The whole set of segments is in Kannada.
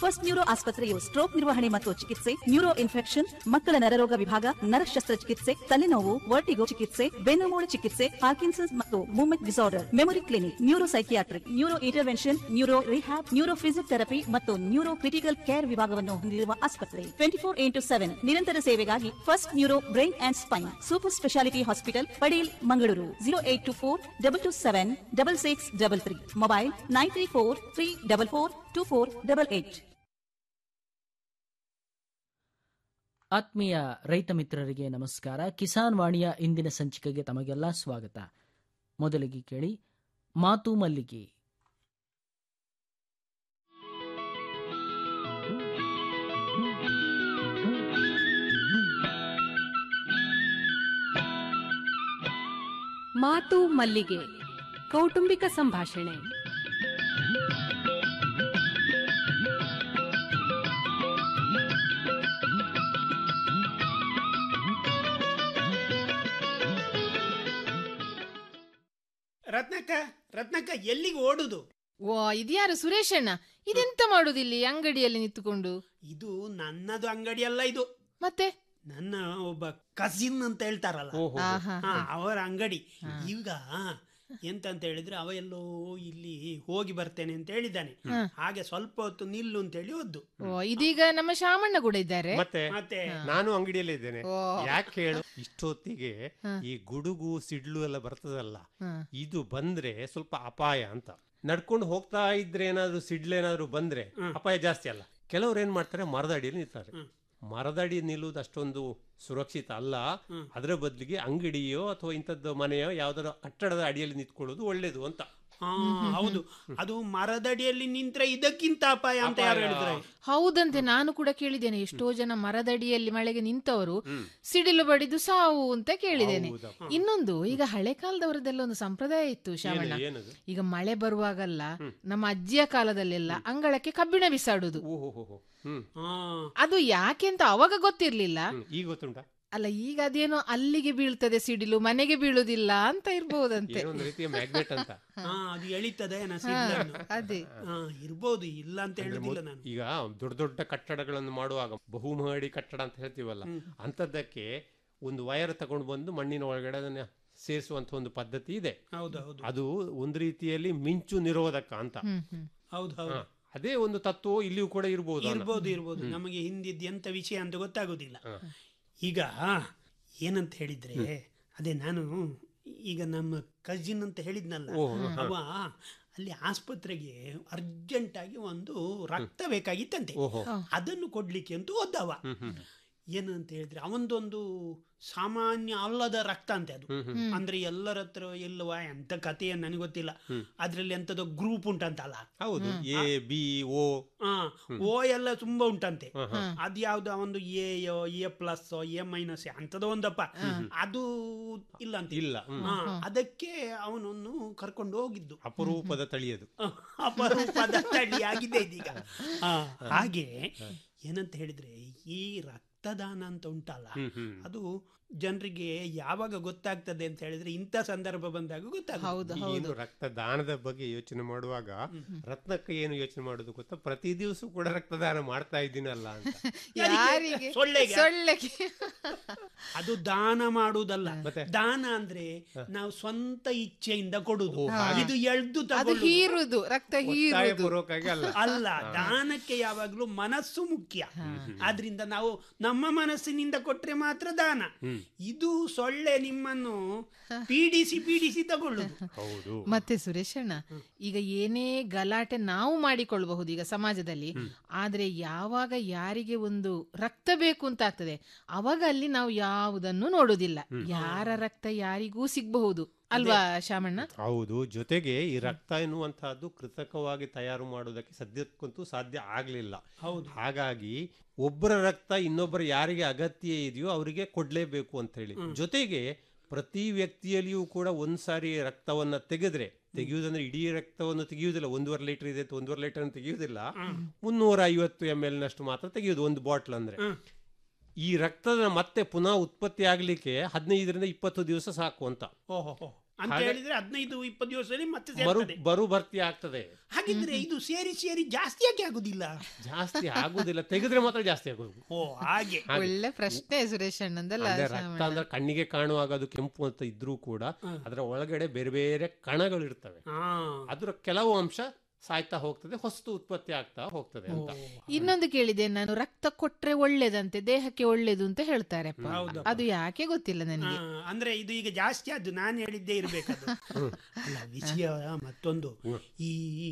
ಫಸ್ಟ್ ನ್ಯೂರೋ ಆಸ್ಪತ್ರೆಯು ಸ್ಟ್ರೋಕ್ ನಿರ್ವಹಣೆ ಮತ್ತು ಚಿಕಿತ್ಸೆ ನ್ಯೂರೋ ಇನ್ಫೆಕ್ಷನ್ ಮಕ್ಕಳ ನರರೋಗ ವಿಭಾಗ ನರ ಶಸ್ತ್ರಚಿಕಿತ್ಸೆ ತಲೆನೋವು ವರ್ಟಿಗೋ ಚಿಕಿತ್ಸೆ ಬೆನ್ನುಮೂಳೆ ಚಿಕಿತ್ಸೆ ಪಾರ್ಕಿನ್ಸನ್ಸ್ ಮತ್ತು movement disorder memory clinic neuro psychiatric neuro intervention neuro rehab neuro physiotherapy ಮತ್ತು ನ್ಯೂರೋ ಕ್ರಿಟಿಕಲ್ ಕೇರ್ ವಿಭಾಗವನ್ನು ಹೊಂದಿರುವ ಆಸ್ಪತ್ರೆ ಟ್ವೆಂಟಿ ಫೋರ್ ಇಂಟು ಸೆವೆನ್ ನಿರಂತರ ಸೇವೆಗಾಗಿ first neuro brain and spine super speciality hospital Padil Mangaluru zero eight two four double two seven double six double three mobile nine three four three double four two four double eight ಆತ್ಮೀಯ ರೈತ ಮಿತ್ರರಿಗೆ ನಮಸ್ಕಾರ ಕಿಸಾನ್ ವಾಣಿಯ ಇಂದಿನ ಸಂಚಿಕೆಗೆ ತಮಗೆಲ್ಲ ಸ್ವಾಗತ ಮೊದಲಿಗೆ ಕೇಳಿ ಮಾತು ಮಲ್ಲಿಗೆ ಮಾತು ಮಲ್ಲಿಗೆ ಕೌಟುಂಬಿಕ ಸಂಭಾಷಣೆ ರತ್ನಕ್ಕ ರತ್ನಕ್ಕ ಎಲ್ಲಿಗೆ ಓಡುದು ಓ ಇದ್ಯಾರು ಸುರೇಶ್ ಅಣ್ಣ ಇದೆಂತ ಮಾಡುದಿಲ್ಲಿ ಅಂಗಡಿಯಲ್ಲಿ ನಿಂತುಕೊಂಡು ಇದು ನನ್ನದು ಅಂಗಡಿ ಅಲ್ಲ ಇದು ಮತ್ತೆ ನನ್ನ ಒಬ್ಬ ಕಸಿನ್ ಅಂತ ಹೇಳ್ತಾರಲ್ಲ ಆಹಾ. ಹಾ, ಅವರ ಅಂಗಡಿ ಈಗ ಎಂತ ಅಂತ ಹೇಳಿದ್ರೆ ಅವ ಎಲ್ಲೋ ಇಲ್ಲಿ ಹೋಗಿ ಬರ್ತೇನೆ ಅಂತ ಹೇಳಿದ್ದಾನೆ ಹಾಗೆ ಸ್ವಲ್ಪ ಹೊತ್ತು ನಿಲ್ಲು ಅಂತ ಹೇಳಿ ಹೋದ್ದು ಓ ಇದೀಗ ನಮ್ಮ ಶಾಮಣ್ಣ ಕೂಡ ಇದ್ದಾರೆ ಮತ್ತೆ ಮತ್ತೆ ನಾನು ಅಂಗಡಿಯಲ್ಲೇ ಇದ್ದೇನೆ ಓ. ಯಾಕೆ ಹೇಳು ಇಷ್ಟೊತ್ತಿಗೆ ಈ ಗುಡುಗು ಸಿಡ್ಲು ಎಲ್ಲ ಬರ್ತದಲ್ಲ ಹ. ಇದು ಬಂದ್ರೆ ಸ್ವಲ್ಪ ಅಪಾಯ ಅಂತ ನಡ್ಕೊಂಡು ಹೋಗ್ತಾ ಇದ್ರೆ ಏನಾದ್ರು ಸಿಡ್ಲೇನಾದ್ರು ಬಂದ್ರೆ ಅಪಾಯ ಜಾಸ್ತಿ ಅಲ್ಲ ಕೆಲವ್ರು ಏನ್ ಮಾಡ್ತಾರೆ ಮರದ ಅಡಿಯಲ್ಲಿ ನಿಲ್ತಾರೆ ಮರದ ಅಡಿ ನಿಲ್ಲುವುದು ಅಷ್ಟೊಂದು ಸುರಕ್ಷಿತ ಅಲ್ಲ ಅದರ ಬದಲಿಗೆ ಅಂಗಡಿಯೋ ಅಥವಾ ಇಂಥದ್ದು ಮನೆಯೋ ಯಾವ್ದಾದ್ರು ಕಟ್ಟಡದ ಅಡಿಯಲ್ಲಿ ನಿಂತ್ಕೊಳ್ಳೋದು ಒಳ್ಳೇದು ಅಂತ ಹಾ ಹೌದು ಅದು ಮರದಡಿಯಲ್ಲಿ ನಿಂತ್ರೆ ಇದಕ್ಕಿಂತ ಅಪಾಯ ಅಂತ ಯಾರು ಹೇಳಿದ್ರೆ ಹೌದಂತೆ ನಾನು ಕೂಡ ಕೇಳಿದ್ದೇನೆ ಎಷ್ಟೋ ಜನ ಮರದಡಿಯಲ್ಲಿ ಮಳೆಗೆ ನಿಂತವರು ಸಿಡಿಲು ಬಡಿದು ಸಾವು ಅಂತ ಕೇಳಿದ್ದೇನೆ ಹೌದಪ್ಪ. ಇನ್ನೊಂದು ಈಗ ಹಳೆ ಕಾಲದವರದೆಲ್ಲ ಒಂದು ಸಂಪ್ರದಾಯ ಇತ್ತು ಶಾಮಣ್ಣ ಏನು- ಏನದು ಈಗ ಮಳೆ ಬರುವಾಗಲ್ಲ ನಮ್ಮ ಅಜ್ಜಿಯ ಕಾಲದಲ್ಲೆಲ್ಲ ಅಂಗಳಕ್ಕೆ ಕಬ್ಬಿಣ ಬಿಸಾಡುದು ಓಹೋ ಹ್ಮ್ ಹಾ ಅದು ಯಾಕೆ ಅಂತ ಅವಾಗ ಗೊತ್ತಿರ್ಲಿಲ್ಲ ಹ್ಮ್. ಈಗ ಗೊತ್ತುಂಟಾ ಅಲ್ಲ ಈಗ ಅದೇನೋ ಅಲ್ಲಿಗೆ ಬೀಳ್ತದೆ ಸಿಡಿಲು ಮನೆಗೆ ಬೀಳುದಿಲ್ಲ ಅಂತ ಇರ್ಬೋದಂತೆ ಏನೋ ಒಂದು ರೀತಿಯ ಮ್ಯಾಗ್ನೆಟ್ ಅಂತ ಹಾ ಅದು ಎಳಿತದೆ ನಾ ಸಿಡ್ಲನ್ನು. ಅದೇ ಹಾ ಇರ್ಬೋದು ಇಲ್ಲ ಅಂತ ಅಂದ್ರೆ ಹೇಳುದಿಲ್ಲ ಮೊದ್- ನಾನು ಈಗ ದೊಡ್ಡ ದೊಡ್ಡ ಕಟ್ಟಡಗಳನ್ನು ಮಾಡುವಾಗ ಬಹುಮಹಡಿ ಕಟ್ಟಡ ಅಂತ ಹೇಳ್ತೀವಲ್ಲ ಅಂಥದ್ದಕ್ಕೆ ಒಂದು ವಯರ್ ತಗೊಂಡು ಬಂದು ಮಣ್ಣಿನ ಒಳಗಡೆ ಅದನ್ನ ಸೇರಿಸುವಂತ ಒಂದು ಪದ್ಧತಿ ಇದೆ ಹೌದು ಹೌದು ಅದು ಒಂದು ರೀತಿಯಲ್ಲಿ ಮಿಂಚು ನಿರೋಧಕ ಅಂತ ಹ್ಮ್ ಹ್ಮ್ ಹೌದು ಹೌದು ಹ. ಅದೇ ಒಂದು ತತ್ವ ಇಲ್ಲಿಯೂ ಕೂಡ ಇರ್ಬೋದು ಅನ್ನೋ. ಇರ್ಬೋದು ಇರ್ಬೋದು ನಮಗೆ ಹಿಂದಿದ್ದು ಎಂತ ವಿಷಯ ಅಂತ ಗೊತ್ತಾಗೋದಿಲ್ಲ ಈಗ ಏನಂತ ಹೇಳಿದ್ರೆ ಅದೇ ನಾನು ಈಗ ನಮ್ಮ ಕಜಿನ್ ಅಂತ ಹೇಳಿದ್ನಲ್ಲ ಅವ ಅಲ್ಲಿ ಆಸ್ಪತ್ರೆಗೆ ಅರ್ಜೆಂಟ್ ಆಗಿ ಒಂದು ರಕ್ತ ಬೇಕಾಗಿತ್ತಂತೆ ಓಹೋ ಅದನ್ನು ಕೊಡ್ಲಿಕ್ಕೆ ಅಂತ ಹೋದವ ಏನಂತ ಹೇಳಿದ್ರೆ ಅವನದೊಂದು ಸಾಮಾನ್ಯ ಅಲ್ಲದ ರಕ್ತ ಅಂತೆ ಅದು ಅಂದ್ರೆ ಎಲ್ಲರ ಹತ್ರ ಇಲ್ಲವ ಎಂತ ಕಥೆಯ ನನಗೆ ಗೊತ್ತಿಲ್ಲ ಅದ್ರಲ್ಲಿ ಎಂತದೋ ಗ್ರೂಪ್ ಉಂಟಂತಲ್ಲ ಹೌದು ಎ ಬಿ ಓ ಆ, ಓ ಎಲ್ಲ ತುಂಬಾ ಉಂಟಂತೆ ಅದ್ ಯಾವ್ದು ಒಂದು A A plus A minus ಅಂತದ ಒಂದಪ್ಪ ಅದು ಇಲ್ಲ ಅಂತ ಇಲ್ಲ ಹ್ಮ್. ಆ, ಅದಕ್ಕೆ ಅವನನ್ನು ಕರ್ಕೊಂಡು ಹೋಗಿದ್ದು ಅಪರೂಪದ ತಳಿಯದು ಆ, ಅಪರೂಪದ ತಳಿ ಆಗಿದೆ ಇದೀಗ ಆ, ಹಾಗೆ ಏನಂತ ಹೇಳಿದ್ರೆ ಈ ರಕ್ತದಾನ ಅಂತ ಉಂಟಲ್ಲ ಅದು ಜನರಿಗೆ ಯಾವಾಗ ಗೊತ್ತಾಗ್ತದೆ ಅಂತ ಹೇಳಿದ್ರೆ ಇಂಥ ಸಂದರ್ಭ ಬಂದಾಗ ಗೊತ್ತಾಗ ಹೌದು ಏನು ರಕ್ತದಾನದ ಬಗ್ಗೆ ಯೋಚನೆ ಮಾಡುವಾಗ ರತ್ನಕ್ಕೆ ಏನು ಯೋಚನೆ ಮಾಡೋದು ಗೊತ್ತಾ ಪ್ರತಿ ದಿವಸ ಕೂಡ ರಕ್ತದಾನ ಮಾಡ್ತಾ ಇದ್ದೀನಲ್ಲ ಅಂತ ಯಾರಿಗೆ ಸೊಳ್ಳೆಗೆ? ಸೊಳ್ಳೆಗೆ ಅದು ದಾನ ಮಾಡುವುದಲ್ಲ ದಾನ ಅಂದ್ರೆ ನಾವು ಸ್ವಂತ ಇಚ್ಛೆಯಿಂದ ಕೊಡುದು ಇದು ಎಳ್ದು ಅದು ತಗೊಳ್ಳುದು ಹೀರುದು ರಕ್ತ ಹೀರುದು ಪೂರ್ವಕವಾಗಿ ಅಲ್ಲ ಅಲ್ಲ ದಾನಕ್ಕೆ ಯಾವಾಗ್ಲೂ ಮನಸ್ಸು ಮುಖ್ಯ ಆದ್ರಿಂದ ನಾವು ನಮ್ಮ ಮನಸ್ಸಿನಿಂದ ಕೊಟ್ರೆ ಮಾತ್ರ ದಾನ ಇದು ಸೊಳ್ಳೆ ನಿಮ್ಮನ್ನು ಪೀಡಿಸಿ ಪೀಡಿಸಿ ತಗೊಳ್ಳುದು ಹೌದು ಮತ್ತೆ ಸುರೇಶಣ್ಣ ಈಗ ಏನೇ ಗಲಾಟೆ ನಾವು ಮಾಡಿಕೊಳ್ಳಬಹುದು ಈಗ ಸಮಾಜದಲ್ಲಿ ಆದ್ರೆ ಯಾವಾಗ ಯಾರಿಗೆ ಒಂದು ರಕ್ತ ಬೇಕು ಅಂತ ಆಗ್ತದೆ ಅವಾಗ ಅಲ್ಲಿ ನಾವು ಯಾವುದನ್ನು ನೋಡುದಿಲ್ಲ ಯಾರ ರಕ್ತ ಯಾರಿಗೂ ಸಿಗಬಹುದು ಅಲ್ವಾ ಶಾಮಣ್ಣ ಹೌದು ಜೊತೆಗೆ ಈ ರಕ್ತ ಎನ್ನುವಂತಹದ್ದು ಕೃತಕವಾಗಿ ತಯಾರು ಮಾಡುವುದಕ್ಕೆ ಸದ್ಯಕ್ಕಂತೂ ಸಾಧ್ಯ ಆಗ್ಲಿಲ್ಲ ಹಾಗಾಗಿ ಒಬ್ಬರ ರಕ್ತ ಇನ್ನೊಬ್ಬರ ಯಾರಿಗೆ ಅಗತ್ಯ ಇದೆಯೋ ಅವರಿಗೆ ಕೊಡ್ಲೇಬೇಕು ಅಂತ ಹೇಳಿ ಜೊತೆಗೆ ಪ್ರತಿ ವ್ಯಕ್ತಿಯಲ್ಲಿಯೂ ಕೂಡ ಒಂದ್ಸಾರಿ ರಕ್ತವನ್ನ ತೆಗೆದ್ರೆ ತೆಗೆಯುವುದಂದ್ರೆ ಇಡೀ ರಕ್ತವನ್ನು ತೆಗೆಯುವುದಿಲ್ಲ ಒಂದೂವರೆ ಲೀಟರ್ ಇದೆ ಅಂತ ಒಂದೂವರೆ ಲೀಟರ್ ಅನ್ನು ತೆಗೆಯುವುದಿಲ್ಲ ಮುನ್ನೂರ ಐವತ್ತು ಎಂ ಎಲ್ ನಷ್ಟು ಮಾತ್ರ ತೆಗೆಯುವುದು ಒಂದು ಬಾಟ್ಲ್ ಅಂದ್ರೆ ಈ ರಕ್ತದ ಮತ್ತೆ ಪುನಃ ಉತ್ಪತ್ತಿ ಆಗ್ಲಿಕ್ಕೆ ಹದಿನೈದರಿಂದ ಇಪ್ಪತ್ತು ದಿವಸ ಸಾಕು ಅಂತ ಓಹೋ ಅಂತ ಹಾಗೆ- ಹೇಳಿದ್ರೆ ಹದಿನೈದು ಇಪ್ಪತ್ತು ದಿವಸದಲ್ಲಿ ಮತ್ತೆ ಬರು ಸೇರ್ತದೆ ಬರು ಭರ್ತಿ ಆಗ್ತದೆ ಹಾಗಿದ್ರೆ ಇದು ಸೇರಿ ಸೇರಿ ಜಾಸ್ತಿ ಯಾಕೆ ಆಗುದಿಲ್ಲ ಜಾಸ್ತಿ ಆಗುದಿಲ್ಲ ತೆಗೆದ್ರೆ ಮಾತ್ರ ಜಾಸ್ತಿ ಆಗೋದು ಓ ಹಾಗೆ ಹಾಗೆ. ಒಳ್ಳೆ ಪ್ರಶ್ನೆ ಸುರೇಶ್ ಅಣ್ಣಂದಲ್ಲ ಅಂದ್ರೆ ರಕ್ತ ಅಂದ್ರೆ ಕಣ್ಣಿಗೆ ಕಾಣುವಾಗ ಅದು ಕೆಂಪು ಅಂತ ಇದ್ರೂ ಕೂಡ ಅದರ ಒಳಗಡೆ ಬೇರೆ ಬೇರೆ ಕಣಗಳು ಇರ್ತವೆ ಹಾ ಅದರ ಕೆಲವು ಅಂಶ ಸಾಯ್ತಾ ಹೋಗ್ತದೆ ಹೊಸತು ಉತ್ಪತ್ತಿ ಆಗ್ತಾ ಹೋಗ್ತದೆ ಅಂತ ಇನ್ನೊಂದು ಕೇಳಿದೆ ನಾನು ರಕ್ತ ಕೊಟ್ರೆ ಒಳ್ಳೇದಂತೆ ದೇಹಕ್ಕೆ ಒಳ್ಳೇದು ಅಂತ ಹೇಳ್ತಾರೆ ಹೌದು. ಅದು ಯಾಕೆ ಗೊತ್ತಿಲ್ಲ ನನಗೆ ಹಾ, ಅಂದ್ರೆ ಇದು ಈಗ ಜಾಸ್ತಿ ಆದ್ದು ನಾನು ಹೇಳಿದ್ದೇ ಇರ್ಬೇಕದು ಅಲ್ಲ ವಿಷಯ ಮತ್ತೊಂದು ಈ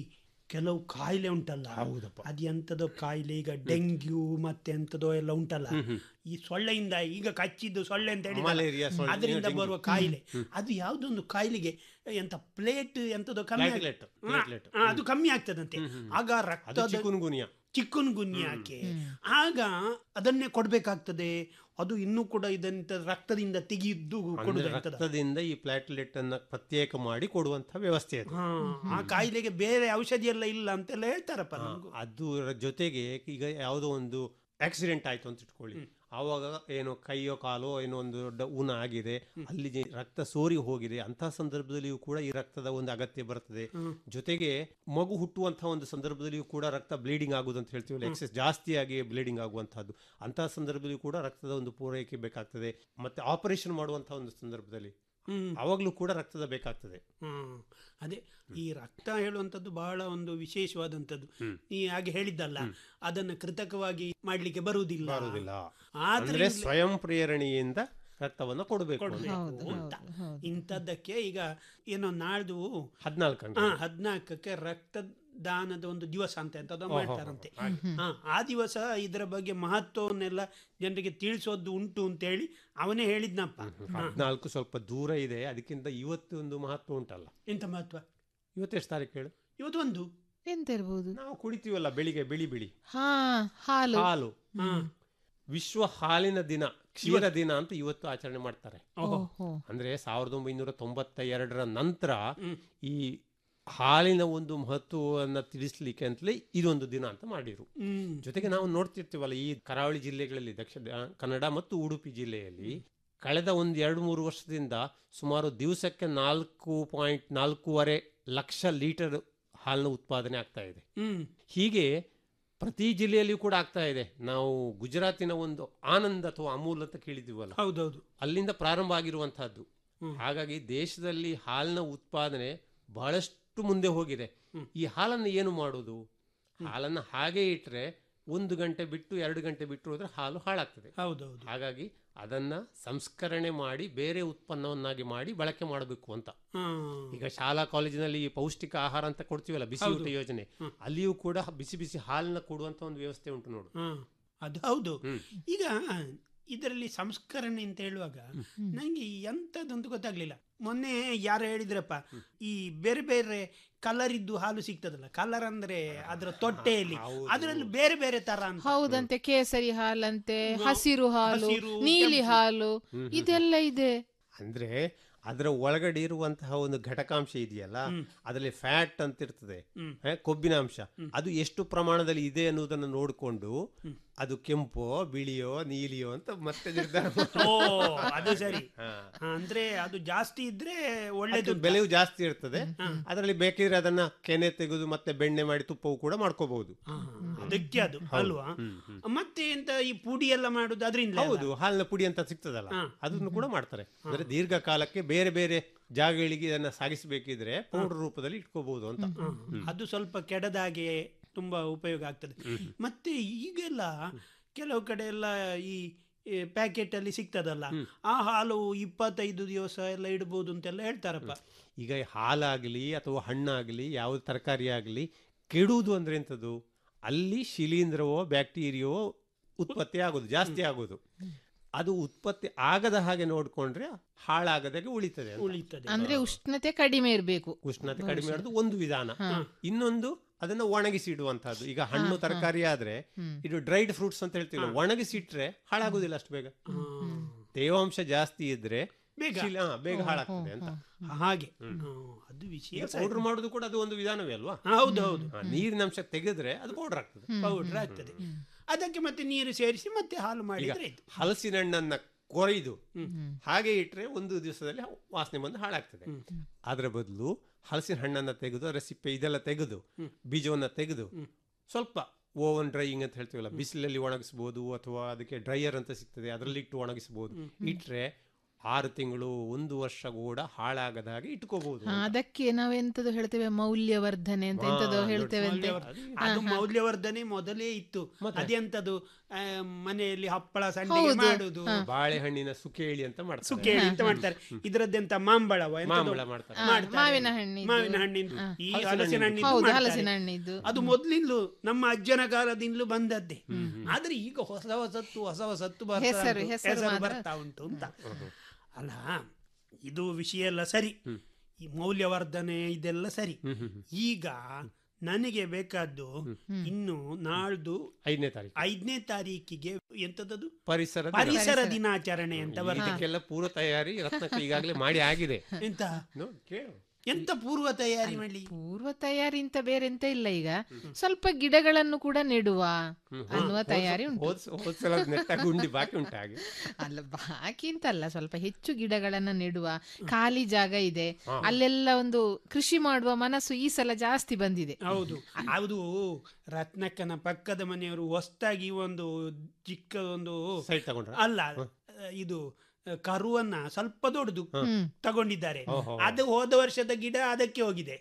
ಕೆಲವು ಕಾಯಿಲೆ ಉಂಟಲ್ಲ ಅದು ಎಂತದೋ ಕಾಯಿಲೆ ಈಗ ಡೆಂಗ್ಯೂ ಮತ್ತೆ ಎಂತದೋ ಎಲ್ಲ ಉಂಟಲ್ಲ ಈ ಸೊಳ್ಳೆಯಿಂದ ಈಗ ಕಚ್ಚಿದ್ದು ಸೊಳ್ಳೆ ಅಂತ ಮಲೇರಿಯಾ, ಹೇಳಿ ಸೊಳ್ಳೆ, ಅದರಿಂದ ಡೆಂಗ್ಯೂ. ಬರುವ ಕಾಯಿಲೆ ಅದು ಯಾವ್ದೊಂದು ಕಾಯಿಲೆಗೆ ಎಂತ ಪ್ಲೇಟ್ ಎಂತದೋ ಕಮ್ಮಿ ಆಗ್- Platelet, ಹಾ, platelet. ಹಾ, ಅದು ಕಮ್ಮಿ ಆಗ್ತದಂತೆ ಆಗ ಅದು ರಕ್ತದ ಚಿಕುನ್ಗುನಿಯಾ ಚಿಕ್ಕನ್ ಗುನ್ಯಾಕೆ ಆಗ ಅದನ್ನೇ ಕೊಡ್ಬೇಕಾಗ್ತದೆ ಅದು ಇನ್ನೂ ಕೂಡ ಇದಂತ ರಕ್ತದಿಂದ ತೆಗೆಯಿದ್ದು ಅಂದ್ರೆ ಕೊಡುದು ಎಂತದ ರಕ್ತದಿಂದ ಈ ಪ್ಲಾಟ್ಲೆಟ್ ಅನ್ನ ಪ್ರತ್ಯೇಕ ಮಾಡಿ ಕೊಡುವಂತ ವ್ಯವಸ್ಥೆ ಅದು ಹಾ, ಆ ಕಾಯಿಲೆಗೆ ಬೇರೆ ಔಷಧಿ ಎಲ್ಲ ಇಲ್ಲ ಅಂತೆಲ್ಲ ಹೇಳ್ತಾರಪ್ಪ ನಮ್ಗೂ. ಅದರ ಜೊತೆಗೆ ಈಗ ಯಾವುದೋ ಒಂದು ಆಕ್ಸಿಡೆಂಟ್ ಆಯ್ತು ಅಂತ ಇಟ್ಕೊಳ್ಳಿ ಆವಾಗ ಏನೋ ಕೈಯೋ ಕಾಲೋ ಏನೋ ಒಂದು ದೊಡ್ಡ ಊನ ಆಗಿದೆ ಅಲ್ಲಿ ಜೆ- ರಕ್ತ ಸೋರಿ ಹೋಗಿದೆ ಅಂತಹ ಸಂದರ್ಭದಲ್ಲಿಯೂ ಕೂಡ ಈ ರಕ್ತದ ಒಂದು ಅಗತ್ಯ ಬರ್ತದೆ ಜೊತೆಗೆ ಮಗು ಹುಟ್ಟುವಂತಹ ಒಂದು ಸಂದರ್ಭದಲ್ಲಿಯೂ ಕೂಡ ರಕ್ತ ಬ್ಲೀಡಿಂಗ್ ಆಗುದು ಅಂತ ಹೇಳ್ತೀವಿ ಎಕ್ಸೆಸ್ ಜಾಸ್ತಿಯಾಗಿ ಬ್ಲೀಡಿಂಗ್ ಆಗುವಂತಹದ್ದು ಅಂತಹ ಸಂದರ್ಭದಲ್ಲಿಯೂ ಕೂಡ ರಕ್ತದ ಒಂದು ಪೂರೈಕೆ ಬೇಕಾಗ್ತದೆ ಮತ್ತೆ ಆಪರೇಷನ್ ಮಾಡುವಂತಹ ಒಂದು ಸಂದರ್ಭದಲ್ಲಿ ಹ್ಮ್ ಅವಾಗಲೂ ಕೂಡ ರಕ್ತದ ಬೇಕಾಗ್ತದೆ ಹ್ಮ್. ಅದೇ ಈ ರಕ್ತ ಹೇಳುವಂಥದ್ದು ಬಹಳ ಒಂದು ವಿಶೇಷವಾದಂಥದ್ದು ನೀ ಹಾಗೆ ಹೇಳಿದ್ದಲ್ಲ ಅದನ್ನ ಕೃತಕವಾಗಿ ಮಾಡ್ಲಿಕ್ಕೆ ಬರುವುದಿಲ್ಲ ಬರುವುದಿಲ್ಲ ಆದ್ರೆ ಅಂದ್ರೆ ಸ್ವಯಂ ಪ್ರೇರಣೆಯಿಂದ ರಕ್ತವನ್ನ ಕೊಡಬೇಕು ಕೊಡ್ಬೇಕು ಅಂತ ಇಂಥದ್ದಕ್ಕೆ ಈಗ ಏನೋ ನಾಳ್ದು ಹದಿನಾಲ್ಕು ಹಾ ಹದಿನಾಲ್ಕಕ್ಕೆ ರಕ್ತದಾನದ ಒಂದು ದಿವಸ ಅಂತ ಎಂತದೋ ಮಾಡ್ತಾರಂತೆ ಹಾ ಆ ದಿವಸ ಇದರ ಬಗ್ಗೆ ಮಹತ್ವವನ್ನೆಲ್ಲ ಜನರಿಗೆ ತಿಳಿಸೋದು ಉಂಟು ಅಂತೇಳಿ ಅವನೇ ಹೇಳಿದ್ನಪ್ಪ ಹಾ. ಹದಿನಾಲ್ಕು ಸ್ವಲ್ಪ ದೂರ ಇದೆ ಅದಕ್ಕಿಂತ ಇವತ್ತು ಒಂದು ಮಹತ್ವ ಉಂಟಲ್ಲ ಎಂತ ಮಹತ್ವ ಇವತ್ತೆಷ್ಟು ತಾರೀಕು ಹೇಳು ಇವತ್ತು ಒಂದು ಎಂತ ಇರ್ಬೋದು ನಾವು ಕುಡಿತೀವಲ್ಲ ಬೆಳಿಗ್ಗೆ ಬಿಳಿ ಬಿಳಿ ಹಾ ಹಾಲು ಹಾಲು ಹಾ ವಿಶ್ವ ಹಾಲಿನ ದಿನ ಕ್ಷೀರ ದಿನ ಅಂತ ಇವತ್ತು ಆಚರಣೆ ಮಾಡ್ತಾರೆ ಓಹೋ ಅಂದ್ರೆ ಸಾವಿರದ ಒಂಬೈನೂರ ತೊಂಬತ್ತ ಎರಡರ ನಂತರ ಈ ಹಾಲಿನ ಒಂದು ಮಹತ್ವವನ್ನ ತಿಳಿಸ್ಲಿಕ್ಕೆ ಅಂತಲೇ ಇದೊಂದು ದಿನ ಅಂತ ಮಾಡಿರು ಹ್ಮ್ ಜೊತೆಗೆ ನಾವು ನೋಡ್ತಿರ್ತೀವಲ್ಲ ಈ ಕರಾವಳಿ ಜಿಲ್ಲೆಗಳಲ್ಲಿ ದಕ್ಷಿಣ ಕನ್ನಡ ಮತ್ತು ಉಡುಪಿ ಜಿಲ್ಲೆಯಲ್ಲಿ ಕಳೆದ ಒಂದು ಎರಡು ಮೂರು ವರ್ಷದಿಂದ ಸುಮಾರು ದಿವಸಕ್ಕೆ ನಾಲ್ಕು ಪಾಯಿಂಟ್ ನಾಲ್ಕೂವರೆ ಲಕ್ಷ ಲೀಟರ್ ಹಾಲಿನ ಉತ್ಪಾದನೆ ಆಗ್ತಾ ಇದೆ ಹ್ಮ್ ಹೀಗೆ ಪ್ರತಿ ಜಿಲ್ಲೆಯಲ್ಲಿಯೂ ಕೂಡ ಆಗ್ತಾ ಇದೆ ನಾವು ಗುಜರಾತಿನ ಒಂದು ಆನಂದ್ ಅಥವಾ ಅಮೂಲ್ ಅಂತ ಕೇಳಿದ್ದೀವಲ್ಲ ಹೌದೌದು ಅಲ್ಲಿಂದ ಪ್ರಾರಂಭ ಆಗಿರುವಂತಹದ್ದು ಹಾಗಾಗಿ ದೇಶದಲ್ಲಿ ಹಾಲಿನ ಉತ್ಪಾದನೆ ಬಹಳಷ್ಟು ಮುಂದೆ ಹೋಗಿದೆ ಈ ಹಾಲನ್ನು ಏನು ಮಾಡೋದು ಹಾಲನ್ನು ಹಾಗೆ ಇಟ್ಟರೆ ಒಂದು ಗಂಟೆ ಬಿಟ್ಟು ಎರಡು ಗಂಟೆ ಬಿಟ್ಟು ಹೋದ್ರೆ ಹಾಲು ಹಾಳಾಗ್ತದೆ ಹೌದೌದು ಹಾಗಾಗಿ ಅದನ್ನ ಸಂಸ್ಕರಣೆ ಮಾಡಿ ಬೇರೆ ಉತ್ಪನ್ನವನ್ನಾಗಿ ಮಾಡಿ ಬಳಕೆ ಮಾಡಬೇಕು ಅಂತ ಹಾ ಈಗ ಶಾಲಾ ಕಾಲೇಜಿನಲ್ಲಿ ಈ ಪೌಷ್ಟಿಕ ಆಹಾರ ಅಂತ ಕೊಡ್ತೀವಲ್ಲ ಬಿಸಿ ಊಟ ಯೋಜನೆ ಅಲ್ಲಿಯೂ ಕೂಡ ಬಿಸಿ ಬಿಸಿ ಹಾಲನ್ನ ಕೊಡುವಂತ ಒಂದು ವ್ಯವಸ್ಥೆ ಉಂಟು ನೋಡು ಹಾ ಅದು ಹೌದು ಈಗ ಇದರಲ್ಲಿ ಸಂಸ್ಕರಣೆ ಅಂತ ಹೇಳುವಾಗ ನಂಗೆ ಎಂತದಂತ ಗೊತ್ತಾಗ್ಲಿಲ್ಲ ಮೊನ್ನೆ ಯಾರು ಹೇಳಿದ್ರಪ್ಪ ಈ ಬೇರೆ ಬೇರೆ ಕಲರ್ ಇದ್ದು ಹಾಲು ಸಿಗ್ತದಲ್ಲ ಕಲರ್ ಅಂದ್ರೆ ಅದರ ತೊಟ್ಟೆಯಲ್ಲಿ ಅದರಲ್ಲಿ ಬೇರೆ ಬೇರೆ ತರ ಅಂತ ಹೌದಂತೆ ಕೇಸರಿ ಹಾಲಂತೆ ಹಸಿರು ಹಾಲು ಹಸಿರು, ನೀಲಿ ಕೆಂಪು. ಹಾಲು ಇದೆಲ್ಲ ಇದೆ ಅಂದ್ರೆ ಅದರ ಒಳಗಡೆ ಇರುವಂತಹ ಒಂದು ಘಟಕಾಂಶ ಇದೆಯಲ್ಲ ಅದರಲ್ಲಿ ಫ್ಯಾಟ್ ಅಂತ ಇರ್ತದೆ ಹೇ, ಕೊಬ್ಬಿನ ಅಂಶ ಅದು ಎಷ್ಟು ಪ್ರಮಾಣದಲ್ಲಿ ಇದೆ ಅನ್ನೋದನ್ನು ನೋಡಿಕೊಂಡು ಅದು ಕೆಂಪೋ ಬಿಳಿಯೋ ನೀಲಿಯೋ ಅಂತ ಮತ್ತೆ ನಿರ್ಧಾರ ಮಾಡ್ತಾರೆ. ಓ ಅದು ಸರಿ ಹಾ. ಹಾ, ಅಂದ್ರೆ ಅದು ಜಾಸ್ತಿ ಇದ್ರೆ ಒಳ್ಳೇದು ಅದು ಬೆಲೆಯು ಜಾಸ್ತಿ ಇರ್ತದೆ ಅದರಲ್ಲಿ ಬೇಕಿದ್ರೆ ಅದನ್ನ ಕೆನೆ ತೆಗೆದು ಮತ್ತೆ ಬೆಣ್ಣೆ ಮಾಡಿ ತುಪ್ಪವು ಕೂಡ ಮಾಡ್ಕೋಬಹುದು ಹಾ, ಅದಕ್ಕೆ ಅದು ಅಲ್ವಾ ಮತ್ತೆ ಎಂತ ಈ ಪುಡಿ ಎಲ್ಲ ಮಾಡುದು ಅದರಿಂದ ಹೌದು ಹಾಲಿನ ಪುಡಿ ಅಂತ ಸಿಗ್ತದಲ್ಲ ಅದನ್ನು ಕೂಡ ಮಾಡ್ತಾರೆ ಅಂದ್ರೆ ದೀರ್ಘಕಾಲಕ್ಕೆ ಬೇರೆ ಬೇರೆ ಜಾಗಗಳಿಗೆ ಇದನ್ನ ಸಾಗಿಸಬೇಕಿದ್ರೆ ಪೌಡರ್ ರೂಪದಲ್ಲಿ ಇಟ್ಕೋಬಹುದು ಅಂತ ಅದು ಸ್ವಲ್ಪ ಕೆಡದಾಗೆ ತುಂಬಾ ಉಪಯೋಗ ಆಗ್ತದೆ ಮತ್ತೆ ಈಗೆಲ್ಲ ಕೆಲವು ಕಡೆ ಎಲ್ಲ ಈ ಪ್ಯಾಕೆಟ್ ಅಲ್ಲಿ ಸಿಗ್ತದಲ್ಲ ಆ ಹಾಲು ಇಪ್ಪತ್ತೈದು ದಿವಸ ಎಲ್ಲ ಇಡ್ಬೋದು ಅಂತೆಲ್ಲ ಹೇಳ್ತಾರಪ್ಪ ಈಗ ಹಾಲಾಗಲಿ ಅಥವಾ ಹಣ್ಣಾಗಲಿ ಯಾವ ತರಕಾರಿ ಆಗಲಿ ಕೆಡುವುದು ಅಂದ್ರೆ ಎಂಥದ್ದು ಅಲ್ಲಿ ಶಿಲೀಂಧ್ರವೋ ಬ್ಯಾಕ್ಟೀರಿಯವೋ ಉತ್ಪತ್ತಿ ಆಗೋದು ಜಾಸ್ತಿ ಆಗೋದು ಅದು ಉತ್ಪತ್ತಿ ಆಗದ ಹಾಗೆ ನೋಡ್ಕೊಂಡ್ರೆ ಹಾಳಾಗದಾಗೆ ಉಳಿತದೆ ಅಂತ. ಉಳಿತದೆ ಅಂದ್ರೆ ಉಷ್ಣತೆ ಕಡಿಮೆ ಇರಬೇಕು ಉಷ್ಣತೆ ಕಡಿಮೆ ಮಾಡೋದು ಒಂದು ವಿಧಾನ ಇನ್ನೊಂದು ಅದನ್ನ ಒಣಗಿಸಿ ಇಡುವಂತಹದ್ದು ಈಗ ಹಣ್ಣು ತರಕಾರಿ ಆದ್ರೆ ಇದು ಡ್ರೈಡ್ ಫ್ರೂಟ್ಸ್ ಅಂತ ಹೇಳ್ತೀವಿ ಒಣಗಿಸಿ ಇಟ್ರೆ ಹಾಳಾಗುದಿಲ್ಲ ಅಷ್ಟು ಬೇಗ ತೇವಾಂಶ ಜಾಸ್ತಿ ಇದ್ರೆ ಬೇಗ. ಶಿಲ- ಹಾ, ಬೇಗ ಹಾಳಾಗ್ತದೆ ಅಂತ ಹಾಗೆ ಹ್ಮ್, ಅದು ವಿಷಯ ಪೌಡರ್ ಮಾಡೋದು ಕೂಡ ಅದು ಒಂದು ವಿಧಾನವೇ ಅಲ್ವಾ ಹೌದು ಹೌದು ಹಾ, ನೀರಿನ ಅಂಶ ತೆಗೆದ್ರೆ ಅದು ಪೌಡರ್ ಆಗ್ತದೆ ಪೌಡರ್ ಆಗ್ತದೆ ಅದಕ್ಕೆ ಮತ್ತೆ ನೀರು ಸೇರಿಸಿ ಮತ್ತೆ ಹಾಲು ಈಗ ಮಾಡಿದ್ರೆ ಆಯ್ತು ಹಲಸಿನ ಹಣ್ಣನ್ನ ಕೊಯ್ದು ಹಾಗೆ ಇಟ್ಟರೆ ಒಂದು ದಿವಸದಲ್ಲಿ ವಾಸನೆ ಬಂದು ಹಾಳಾಗ್ತದೆ ಅದರ ಬದಲು ಹಲಸಿನ ಹಣ್ಣನ್ನು ತೆಗೆದು ಅದರ ಸಿಪ್ಪೆ ಇದೆಲ್ಲ ತೆಗೆದು ಬೀಜವನ್ನು ತೆಗೆದು ಸ್ವಲ್ಪ ಓವನ್ ಡ್ರೈಯಿಂಗ್ ಅಂತ ಹೇಳ್ತೀವಲ್ಲ ಬಿಸಿಲಲ್ಲಿ ಒಣಗಿಸ್ಬೋದು ಅಥವಾ ಅದಕ್ಕೆ ಡ್ರೈಯರ್ ಅಂತ ಸಿಗ್ತದೆ ಅದರಲ್ಲಿ ಇಟ್ಟು ಒಣಗಿಸ್ಬೋದು ಇಟ್ರೆ ಆರು ತಿಂಗಳು ಒಂದು ವರ್ಷ ಕೂಡ ಹಾಳಾಗದ ಹಾಗೆ ಇಟ್ಕೋಬಹುದು ಹಾ, ಅದಕ್ಕೆ ನಾವೆಂತದು ಹೇಳ್ತೇವೆ ಮೌಲ್ಯವರ್ಧನೆ ಅಂತ ಎಂತದೋ ಹೇಳ್ತೇವೆ ಅಂತೆ ಅದು ಮೌಲ್ಯವರ್ಧನೆ ಮೊದಲೇ ಇತ್ತು ಅದೆಂತದು ಆ, ಮನೆಯಲ್ಲಿ ಹಪ್ಪಳ ಸಂಡಿಗೆ ಮಾಡುದು ಬಾಳೆಹಣ್ಣಿನ ಸುಕೇಳಿ ಅಂತ ಮಾಡ್ತಾರೆ ಸುಕ್ಕೇಳಿ ಅಂತ ಮಾಡ್ತಾರೆ ಇದರದ್ದೆಂತ ಮಾಂಬಳವ ಎಂತದೋ ಮಾಂಬಳ ಮಾಡ್ತಾರೆ ಮಾಡ್ತಾರೆ. ಮಾವಿನ ಹಣ್ಣಿದ್ದು. ಮಾವಿನ ಹಣ್ಣಿಂದು ಈ ಹಲಸಿನ ಹಣ್ಣಿದ್ದು ಹೌದು ಮಾಡ್ತಾರೆ. ಹಲಸಿನ ಹಣ್ಣಿದ್ದು ಅದು ಮೊದ್ಲಿಂದಲೂ ನಮ್ಮ ಅಜ್ಜನ ಕಾಲದಿಂದಲೂ ಬಂದದ್ದೇ ಆದ್ರೆ ಈಗ ಹೊಸ ಹೊಸತ್ತು ಹೊಸ ಹೊಸತ್ತು ಬರ್ತಾ ಹೆಸರು- ಉಂಟು, ಹೆಸರು ಹೆಸರು ಮಾತ್ರ. ಬರ್ತಾ ಉಂಟು ಅಂತ ಅಲ್ಲ ಇದು ವಿಷಯ ಎಲ್ಲ ಸರಿ ಈ ಮೌಲ್ಯವರ್ಧನೆ ಇದೆಲ್ಲ ಸರಿ ಈಗ ನನಗೆ ಬೇಕಾದ್ದು ಇನ್ನು ನಾಳ್ದು ಐದನೇ ತಾರೀಕು ಐದನೇ ತಾರೀಕಿಗೆ ಎಂತದದು ಪರಿಸರ ದಿನ. ಪರಿಸರ ದಿನಾಚರಣೆ ಅಂತ ಬರ್ತದೆ ಇದಕ್ಕೆಲ್ಲ ಪೂರ್ವ ತಯಾರಿ ರತ್ನಕ್ಕೆ ಈಗಾಗಲೇ ಮಾಡಿ ಆಗಿದೆ ಎಂತ ನೋಡಿ ಕೇಳು ಎಂತ ಪೂರ್ವ ತಯಾರಿ ಮಾಡ್ಲಿ ಪೂರ್ವ ತಯಾರಿ ಅಂತ ಬೇರೆ ಎಂತ ಇಲ್ಲ ಈಗ ಸ್ವಲ್ಪ ಗಿಡಗಳನ್ನು ಕೂಡ ನೆಡುವ ಅನ್ನುವ ತಯಾರಿ ಉಂಟು ಹೋದ್ ಹೋದ್ಸಲ ನೆಟ್ಟ ಗುಂಡಿ ಬಾಕಿ ಉಂಟು ಹಾಗೆ ಅಲ್ಲ ಬಾಕಿ ಅಂತಲ್ಲ ಸ್ವಲ್ಪ ಹೆಚ್ಚು ಗಿಡಗಳನ್ನ ನೆಡುವ ಖಾಲಿ ಜಾಗ ಇದೆ ಅಲ್ಲೆಲ್ಲ ಒಂದು ಕೃಷಿ ಮಾಡುವ ಮನಸ್ಸು ಈ ಸಲ ಜಾಸ್ತಿ ಬಂದಿದೆ ಹೌದು ಅದು ರತ್ನಕ್ಕನ ಪಕ್ಕದ ಮನೆಯವರು ಹೊಸ್ತಾಗಿ ಒಂದು ಚಿಕ್ಕ ಒಂದು ಸೈಟ್ ತಗೊಂಡ್ರ ಅಲ್ಲ ಇದು ಕರುವನ್ನ ಸ್ವಲ್ಪ ದೊಡ್ಡದು ತಗೊಂಡಿದ್ದಾರೆ ಅದು ಹೋದ ವರ್ಷದ ಗಿಡ ಅದಕ್ಕೆ ಹೋಗಿದೆ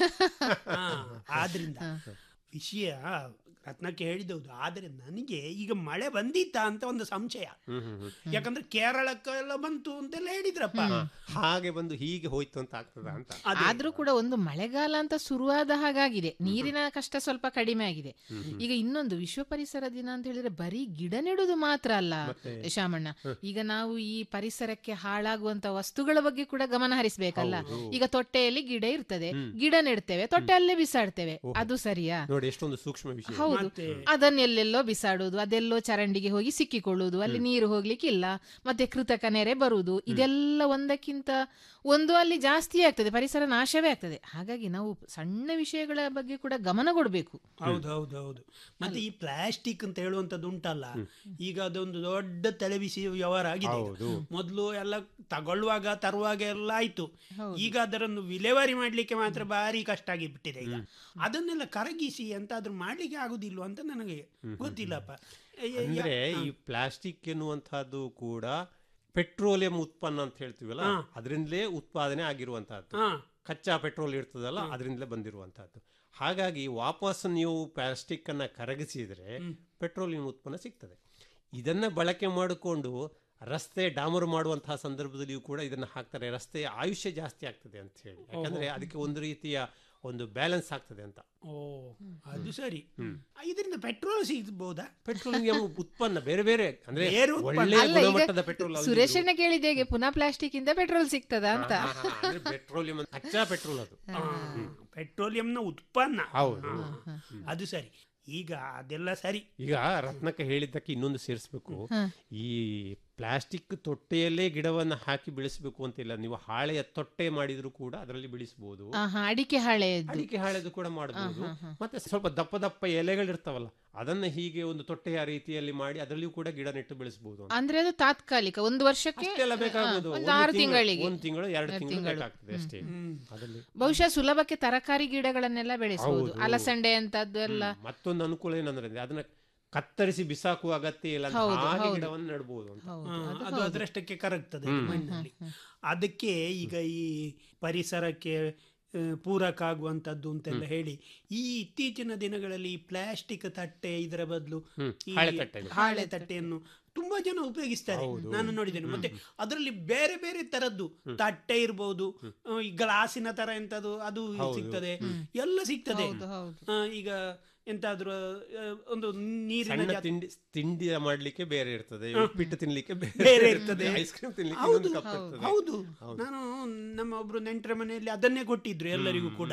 ಹಾ, ಆದ್ರಿಂದ ವಿಷಯ ರತ್ನಕ್ಕೆ ಹೇಳಿದೌದು ಆದ್ರೆ ನನಗೆ ಈಗ ಮಳೆ ಬಂದಿತ್ತಾ ಅಂತ ಒಂದು ಸಂಶಯ ಯಾಕಂದ್ರೆ ಕೇರಳಕ್ಕೆಲ್ಲ ಬಂತು ಅಂತೆಲ್ಲ ಹೇಳಿದ್ರಪ್ಪ ಹಾಗೆ ಬಂದು ಹೀಗೆ ಹೋಯ್ತು ಅಂತ ಆಗ್ತದ ಅಂತ ಅದೇ. ಆದ್ರೂ ಕೂಡ ಒಂದು ಮಳೆಗಾಲ ಅಂತ ಶುರುವಾದ ಹಾಗಾಗಿದೆ ನೀರಿನ ಕಷ್ಟ ಸ್ವಲ್ಪ ಕಡಿಮೆ ಆಗಿದೆ ಈಗ ಇನ್ನೊಂದು ವಿಶ್ವ ಪರಿಸರ ದಿನ ಅಂತ ಹೇಳಿದ್ರೆ ಬರೀ ಗಿಡ ನೆಡುದು ಮಾತ್ರ ಅಲ್ಲ ಶಾಮಣ್ಣ ಈಗ ನಾವು ಈ ಪರಿಸರಕ್ಕೆ ಹಾಳಾಗುವಂತ ವಸ್ತುಗಳ ಬಗ್ಗೆ ಕೂಡ ಗಮನ ಹರಿಸ್ಬೇಕಲ್ಲ ಈಗ ತೊಟ್ಟೆಯಲ್ಲಿ ಗಿಡ ಇರ್ತದೆ ಗಿಡ ನೆಡ್ತೇವೆ ತೊಟ್ಟೆ ಅಲ್ಲೇ ಬಿಸಾಡ್ತೇವೆ ಅದು ಸರಿಯಾ ನೋಡಿ ಎಷ್ಟೊಂದು ಸೂಕ್ಷ್ಮ ವಿಷಯ ಹೌದು ಮತ್ತೆ ಅದನ್ನೆಲ್ಲೆಲ್ಲೋ ಬಿಸಾಡುದು ಅದೆಲ್ಲೋ ಚರಂಡಿಗೆ ಹೋಗಿ ಸಿಕ್ಕಿಕೊಳ್ಳುವುದು ಅಲ್ಲಿ ನೀರು ಹೋಗ್ಲಿಕ್ಕಿಲ್ಲ ಮತ್ತೆ ಕೃತಕ ನೆರೆ ಬರುವುದು ಇದೆಲ್ಲ ಒಂದಕ್ಕಿಂತ ಒಂದು ಅಲ್ಲಿ ಜಾಸ್ತಿ ಆಗ್ತದೆ ಪರಿಸರ ನಾಶವೇ ಆಗ್ತದೆ ಹಾಗಾಗಿ ನಾವು ಸಣ್ಣ ವಿಷಯಗಳ ಬಗ್ಗೆ ಕೂಡ ಗಮನ ಕೊಡಬೇಕು ಹೌದು ಹೌದು ಹೌದು ಮತ್ತೆ ಈ ಪ್ಲಾಸ್ಟಿಕ್ ಅಂತ ಹೇಳುವಂತದ್ದು ಉಂಟಲ್ಲ ಈಗ ಅದೊಂದು ದೊಡ್ಡ ತಲೆಬಿಸಿ ವ್ಯವಹಾರ ಆಗಿದೆ ಹೌದು. ಮೊದಲು ಎಲ್ಲ ತಗೊಳ್ಳುವಾಗ ತರುವಾಗ ಎಲ್ಲ ಆಯ್ತು ಈಗ ಅದರನ್ನು ವಿಲೇವಾರಿ ಮಾಡ್ಲಿಕ್ಕೆ ಮಾತ್ರ ಭಾರಿ ಕಷ್ಟ ಆಗಿಬಿಟ್ಟಿದೆ ಈಗ ಅದನ್ನೆಲ್ಲ ಕರಗಿಸಿ ಎಂತಾದ್ರೂ ಮಾಡ್ಲಿಕ್ಕೆ ಆಗುದಿಲ್ವ ಅಂತ ನನಗೆ ಗೊತ್ತಿಲ್ಲಪ್ಪ ಏ- ಏ- ಅಂದ್ರೆ ಈ ಪ್ಲಾಸ್ಟಿಕ್ ಎನ್ನುವಂತಹದ್ದು ಕೂಡ ಪೆಟ್ರೋಲಿಯಂ ಉತ್ಪನ್ನ ಅಂತ ಹೇಳ್ತೀವಲ್ಲ ಅದರಿಂದಲೇ ಉತ್ಪಾದನೆ ಆಗಿರುವಂತಹದ್ದು ಹಾ ಕಚ್ಚಾ ಪೆಟ್ರೋಲ್ ಇರ್ತದಲ್ಲ ಅದರಿಂದಲೇ ಬಂದಿರುವಂತಹದ್ದು ಹಾಗಾಗಿ ವಾಪಸ್ ನೀವು ಪ್ಲಾಸ್ಟಿಕ್ ಅನ್ನ ಕರಗಿಸಿದ್ರೆ ಪೆಟ್ರೋಲಿಯಂ ಉತ್ಪನ್ನ ಸಿಗ್ತದೆ ಇದನ್ನ ಬಳಕೆ ಮಾಡಿಕೊಂಡು ರಸ್ತೆ ಡಾಮರು ಮಾಡುವಂತಹ ಸಂದರ್ಭದಲ್ಲಿಯೂ ಕೂಡ ಇದನ್ನ ಹಾಕ್ತಾರೆ ರಸ್ತೆಯ ಆಯುಷ್ಯ ಜಾಸ್ತಿ ಆಗ್ತದೆ ಅಂತ ಹೇಳಿ ಯಾಕಂದ್ರೆ ಅದಕ್ಕೆ ಒಂದು ರೀತಿಯ ಒಂದು ಬ್ಯಾಲೆನ್ಸ್ ಆಗ್ತದೆ ಅಂತ ಓ ಅದು ಸರಿ ಇದರಿಂದ ಪೆಟ್ರೋಲ್ ಸಿಗ್ಬೋದಾ ಪೆಟ್ರೋಲಿಯಂ ಉತ್ಪನ್ನ ಬೇರೆ ಬೇರೆ ಅಂದ್ರೆ ಬೇರೆ ಉತ್ಪನ್ನ. ಒಳ್ಳೆಯ ಅಲ್ಲ ಈಗ ಗುಣಮಟ್ಟದ ಪೆಟ್ರೋಲ್ ಸುರೇಶಣ್ಣ ಕೇಳಿದ ಹೇಗೆ ಪುನಃ ಪ್ಲಾಸ್ಟಿಕ್ ಇಂದ ಪೆಟ್ರೋಲ್ ಸಿಗ್ತದ ಅಂತ ಪೆಟ್ರೋಲಿಯಂ ಕಚ್ಚಾ ಪೆಟ್ರೋಲ್ ಅದು ಪೆಟ್ರೋಲಿಯಂನ ಉತ್ಪನ್ನ ಹೌದು. ಹಾ, ಅದು ಸರಿ ಈಗ ಅದೆಲ್ಲ ಸರಿ ಈಗ ರತ್ನಕ್ಕೆ ಹೇಳಿದ್ದಕ್ಕೆ ಇನ್ನೊಂದು ಸೇರಿಸ್ಬೇಕು ಈ ಪ್ಲಾಸ್ಟಿಕ್ ತೊಟ್ಟೆಯಲ್ಲೇ ಗಿಡವನ್ನ ಹಾಕಿ ಬೆಳೆಸಬೇಕು ಅಂತಿಲ್ಲ ನೀವು ಹಾಳೆಯ ತೊಟ್ಟೆ ಮಾಡಿದ್ರು ಕೂಡ ಅದರಲ್ಲಿ ಬೆಳೆಸಬಹುದು ಆಹಾ, ಅಡಿಕೆ ಹಾಳೆಯದ್ದು ಅಡಿಕೆ ಹಾಳೆದು ಕೂಡ ಮಾಡಬಹುದು ಮತ್ತೆ ಸ್ವಲ್ಪ ದಪ್ಪ ದಪ್ಪ ಎಲೆಗಳಿರ್ತಾವಲ್ಲ ಅದನ್ನ ಹೀಗೆ ಒಂದು ತೊಟ್ಟೆಯ ರೀತಿಯಲ್ಲಿ ಮಾಡಿ ಅದರಲ್ಲಿಯೂ ಕೂಡ ಗಿಡ ನೆಟ್ಟು ಬೆಳೆಸಬಹುದು ಅಂತ ಅಂದ್ರೆ ಅದು ತಾತ್ಕಾಲಿಕ ಒಂದು ವರ್ಷಕ್ಕೆ ಅಷ್ಟೆಲ್ಲ ಬೇಕಾಗುವುದು ಒಂದು ಆರು ತಿಂಗಳಿಗೆ ಒಂದು ತಿಂಗಳು ಎರಡು ತಿಂಗಳು ಬೇಕಾಗ್ತದೆ ಅಷ್ಟೇ ಅದರಲ್ಲಿ ಬಹುಶಃ ಸುಲಭಕ್ಕೆ ತರಕಾರಿ ಗಿಡಗಳನ್ನೆಲ್ಲ ಬೆಳೆಸಬಹುದು ಅಲಸಂಡೆ ಅಂತದ್ದು ಎಲ್ಲ ಮತ್ತೊಂದು ಅನುಕೂಲ ಏನಂದ್ರೆ ಅದನ್ನ ಕತ್ತರಿಸಿ ಬಿಸಾಕುವ ಅಗತ್ಯ ಇಲ್ಲ ಅಂತ ಹಾಗೆ ಗಿಡವನ್ನು ನೆಡಬಹುದು ಅಂತ ಹೌದು ಹಾ, ಅದು ಅದರಷ್ಟಕ್ಕೆ ಕರಗ್ತದೆ ಮಣ್ಣಲ್ಲಿ ಅದಕ್ಕೆ ಈಗ ಈ ಪರಿಸರಕ್ಕೆ ಆ, ಪೂರಕ ಆಗುವಂತದ್ದು ಅಂತೆಲ್ಲ ಹೇಳಿ ಈ ಇತ್ತೀಚಿನ ದಿನಗಳಲ್ಲಿ ಈ ಪ್ಲಾಸ್ಟಿಕ್ ತಟ್ಟೆ ಇದರ ಬದಲು ಈ ಹಾಳೆ ತಟ್ಟೆಗಳು. ಹಾಳೆ ತಟ್ಟೆಯನ್ನು ತುಂಬಾ ಜನ ಉಪಯೋಗಿಸ್ತಾರೆ ನಾನು ನೋಡಿದ್ದೇನೆ ಮತ್ತೆ ಅದರಲ್ಲಿ ಬೇರೆ ಬೇರೆ ತರದ್ದು ತಟ್ಟೆ ಇರ್ಬೋದು ಆ, ಈ ಗ್ಲಾಸಿನ ತರ ಎಂತದು ಅದು ಸಿಗ್ತದೆ ಎಲ್ಲ ಸಿಗ್ತದೆ ಹೌದು. ಆ, ಈಗ ಎಂತಾದ್ರೂ ಆ, ಒಂದು ನೀರಿನ ಸಣ್ಣ ಜಾತ- ತಿಂಡಿ ತಿಂಡಿ ಮಾಡ್ಲಿಕ್ಕೆ ಬೇರೆ ಇರ್ತದೆ ಉಪ್ಪಿಟ್ಟು ತಿನ್ಲಿಕ್ಕೆ ಬೇರೆ ಇರ್ತದೆ. ಐಸ್ ಕ್ರೀಮ್ ತಿನ್ಲಿಕ್ಕೆ ಹೌದು ಇನ್ನೊಂದು ಕಪ್ ಇರ್ತದೆ ಹೌದು ನಾನು ನಮ್ಮ ಒಬ್ರು ನೆಂಟರ ಮನೆಯಲ್ಲಿ ಅದನ್ನೇ ಕೊಟ್ಟಿದ್ರು ಎಲ್ಲರಿಗೂ ಕೂಡ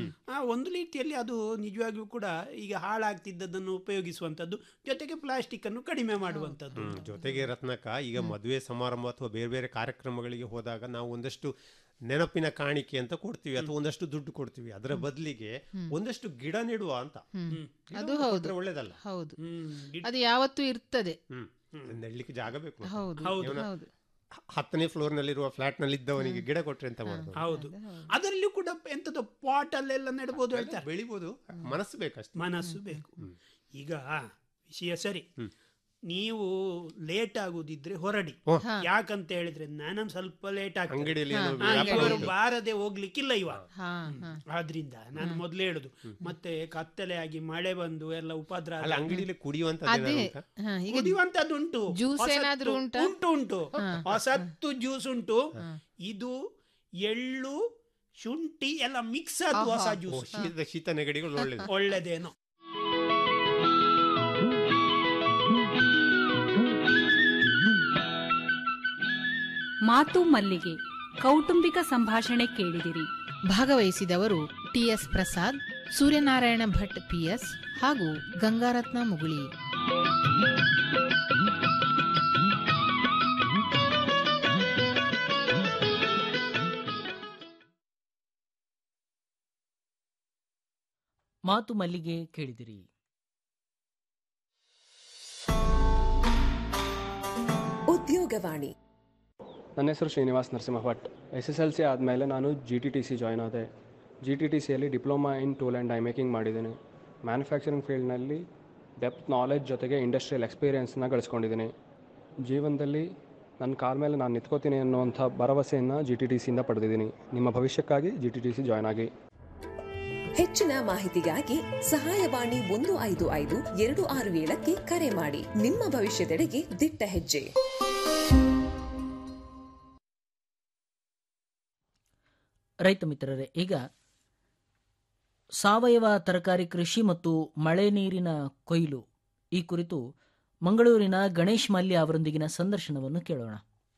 ಆ ಒಂದು ರೀತಿಯಲ್ಲಿ ಅದು ನಿಜವಾಗಿಯೂ ಕೂಡ ಈಗ ಹಾಳಾಗ್ತಿದ್ದದನ್ನು ಉಪಯೋಗಿಸುವಂತದ್ದು ಜೊತೆಗೆ ಪ್ಲಾಸ್ಟಿಕ್ ಅನ್ನು ಕಡಿಮೆ ಮಾಡುವಂತದ್ದು ಹ್ಮ್. ಜೊತೆಗೆ ರತ್ನಕ ಈಗ ಮದುವೆ ಸಮಾರಂಭ ಅಥವಾ ಬೇರೆ ಬೇರೆ ಕಾರ್ಯಕ್ರಮಗಳಿಗೆ ಹೋದಾಗ ನಾವು ಒಂದಷ್ಟು ನೆನಪಿನ ಕಾಣಿಕೆ ಅಂತ ಕೊಡ್ತೀವಿ ಅಥವಾ ಒಂದಷ್ಟು ದುಡ್ಡು ಕೊಡ್ತೀವಿ ಅದರ ಬದಲಿಗೆ ಒಂದಷ್ಟು ಗಿಡ ನೆಡುವ ಅಂತ ಗಿಡ ಅದು ಒಂದು ಹೌದು. ಕೊಟ್ರೆ ಒಳ್ಳೇದಲ್ಲ ಹೌದು ಹ್ಮ್ ಗಿಡ- ಅದು ಯಾವತ್ತೂ ಇರ್ತದೆ ಹ್ಮ್. ನೆಡ್ಲಿಕ್ಕೆ ಜಾಗ ಬೇಕು ಮತ್ತೆ. ಹೌದು ಹೌದು. ಹೌದು ಹ- ಹತ್ತನೇ ಫ್ಲೋರ್ ನಲ್ಲಿರುವ ಫ್ಲಾಟ್ ನಲ್ಲಿ ಇದ್ದವನಿಗೆ ಗಿಡ ಕೊಟ್ರೆ ಅಂತ ಮಾಡೋದು ಹೌದು ಅದರಲ್ಲೂ ಕೂಡ ಎಂತದ್ದು ಪಾಟ್ ಅಲ್ಲೆಲ್ಲ ನೆಡ್ಬೋದು ಹೇಳ್ತಾರೆ ಬೆಳಿಬೋದು ಮನಸ್ಸು ಬೇಕಷ್ಟೇ ಮನಸ್ಸು ಬೇಕು ಈಗ ವಿಷಯ ಸರಿ ನೀವು ಲೇಟ್ ಆಗುದಿದ್ರೆ ಹೊರಡಿ ಓ. ಯಾಕಂತ ಹೇಳಿದ್ರೆ ನಾನು ಸ್ವಲ್ಪ ಲೇಟ್ ಆಗ್ತದೆ ಅಂಗಡಿಯಲ್ಲಿ ಏನೋ ಹಾ, ವ್ಯಾಪಾರ ಇವರು ಉಂಟು. ಬಾರದೆ ಹೋಗ್ಲಿಕ್ಕಿಲ್ಲ ಇವ ಹಾ ಹಾ ಆದ್ರಿಂದ ನಾನು ಮೊದ್ಲೇ ಹೇಳುದು ಮತ್ತೆ ಕತ್ತಲೆ ಆಗಿ ಮಳೆ ಬಂದು ಎಲ್ಲ ಉಪದ್ರ ಅಲ್ಲ ಅಂಗಡಿಯಲ್ಲಿ ಕುಡಿಯುವಂತ ಅದೇ ಹಾ, ಈಗ ಕುಡಿಯುವಂತದ್ದು ಉಂಟು ಜ್ಯೂಸ್ ಹೊಸತ್ತು ಏನಾದ್ರೂ ಉಂಟಾ? ಉಂಟು ಉಂಟು ಹೊಸತ್ತು ಜ್ಯೂಸ್ ಉಂಟು ಇದು ಎಳ್ಳು ಶುಂಠಿ ಎಲ್ಲ ಮಿಕ್ಸ್ ಆದ ಹೊಸ ಓ, ಜ್ಯೂಸ್ ಶೀತ ಶೀತ ನೆಗಡಿಗಳು ಒಳ್ಳೇದು ಒಳ್ಳೆದೇನೋ ಮಾತು ಮಲ್ಲಿಗೆ ಕೌಟುಂಬಿಕ ಸಂಭಾಷಣೆ ಕೇಳಿದಿರಿ ಭಾಗವಹಿಸಿದವರು ಟಿಎಸ್ ಪ್ರಸಾದ್ ಸೂರ್ಯನಾರಾಯಣ ಭಟ್ ಪಿಎಸ್ ಹಾಗೂ ಗಂಗಾರತ್ನ ಮುಗುಳಿ ಮಾತು ಮಲ್ಲಿಗೆ ಕೇಳಿದಿರಿ ಉದ್ಯೋಗವಾಣಿ ನನ್ನ ಹೆಸರು Srinivas Narasimha Bhat S S L C ಆದಮೇಲೆ ನಾನು G T T C join ಆದೆ ಜಿ ಟಿ ಟಿ ಸಿಯಲ್ಲಿ diploma in tool and die making ಮಾಡಿದ್ದೀನಿ ಮ್ಯಾನುಫ್ಯಾಕ್ಚರಿಂಗ್ ಫೀಲ್ಡ್ನಲ್ಲಿ ಡೆಪ್ತ್ ನಾಲೆಜ್ ಜೊತೆಗೆ ಇಂಡಸ್ಟ್ರಿಯಲ್ ಎಕ್ಸ್ಪೀರಿಯೆನ್ಸ್ನ ಗಳಿಸ್ಕೊಂಡಿದ್ದೀನಿ ಜೀವನದಲ್ಲಿ ನನ್ನ ಕಾಲ ಮೇಲೆ ನಾನು ನಿಂತ್ಕೋತೀನಿ ಅನ್ನುವಂಥ ಭರವಸೆಯನ್ನು ಜಿ ಟಿ ಟಿ ಸಿಯಿಂದ ಪಡೆದಿದ್ದೀನಿ ನಿಮ್ಮ ಭವಿಷ್ಯಕ್ಕಾಗಿ G T T C join ಆಗಿ ಹೆಚ್ಚಿನ ಮಾಹಿತಿಗಾಗಿ ಸಹಾಯವಾಣಿ ಒಂದು ಐದು ಐದು ಎರಡು ಆರು ಏಳಕ್ಕೆ ಕರೆ ಮಾಡಿ ನಿಮ್ಮ ಭವಿಷ್ಯದೆಡೆಗೆ ದಿಟ್ಟ ಹೆಜ್ಜೆ ರೈತ ಮಿತ್ರರೇ ಈಗ ಸಾವಯವ ತರಕಾರಿ ಕೃಷಿ ಮತ್ತು ಮಳೆ ನೀರಿನ ಕೊಯ್ಲು ಈ ಕುರಿತು ಮಂಗಳೂರಿನ ಗಣೇಶ್ ಮಲ್ಯ ಅವರೊಂದಿಗಿನ ಸಂದರ್ಶನವನ್ನು ಕೇಳೋಣ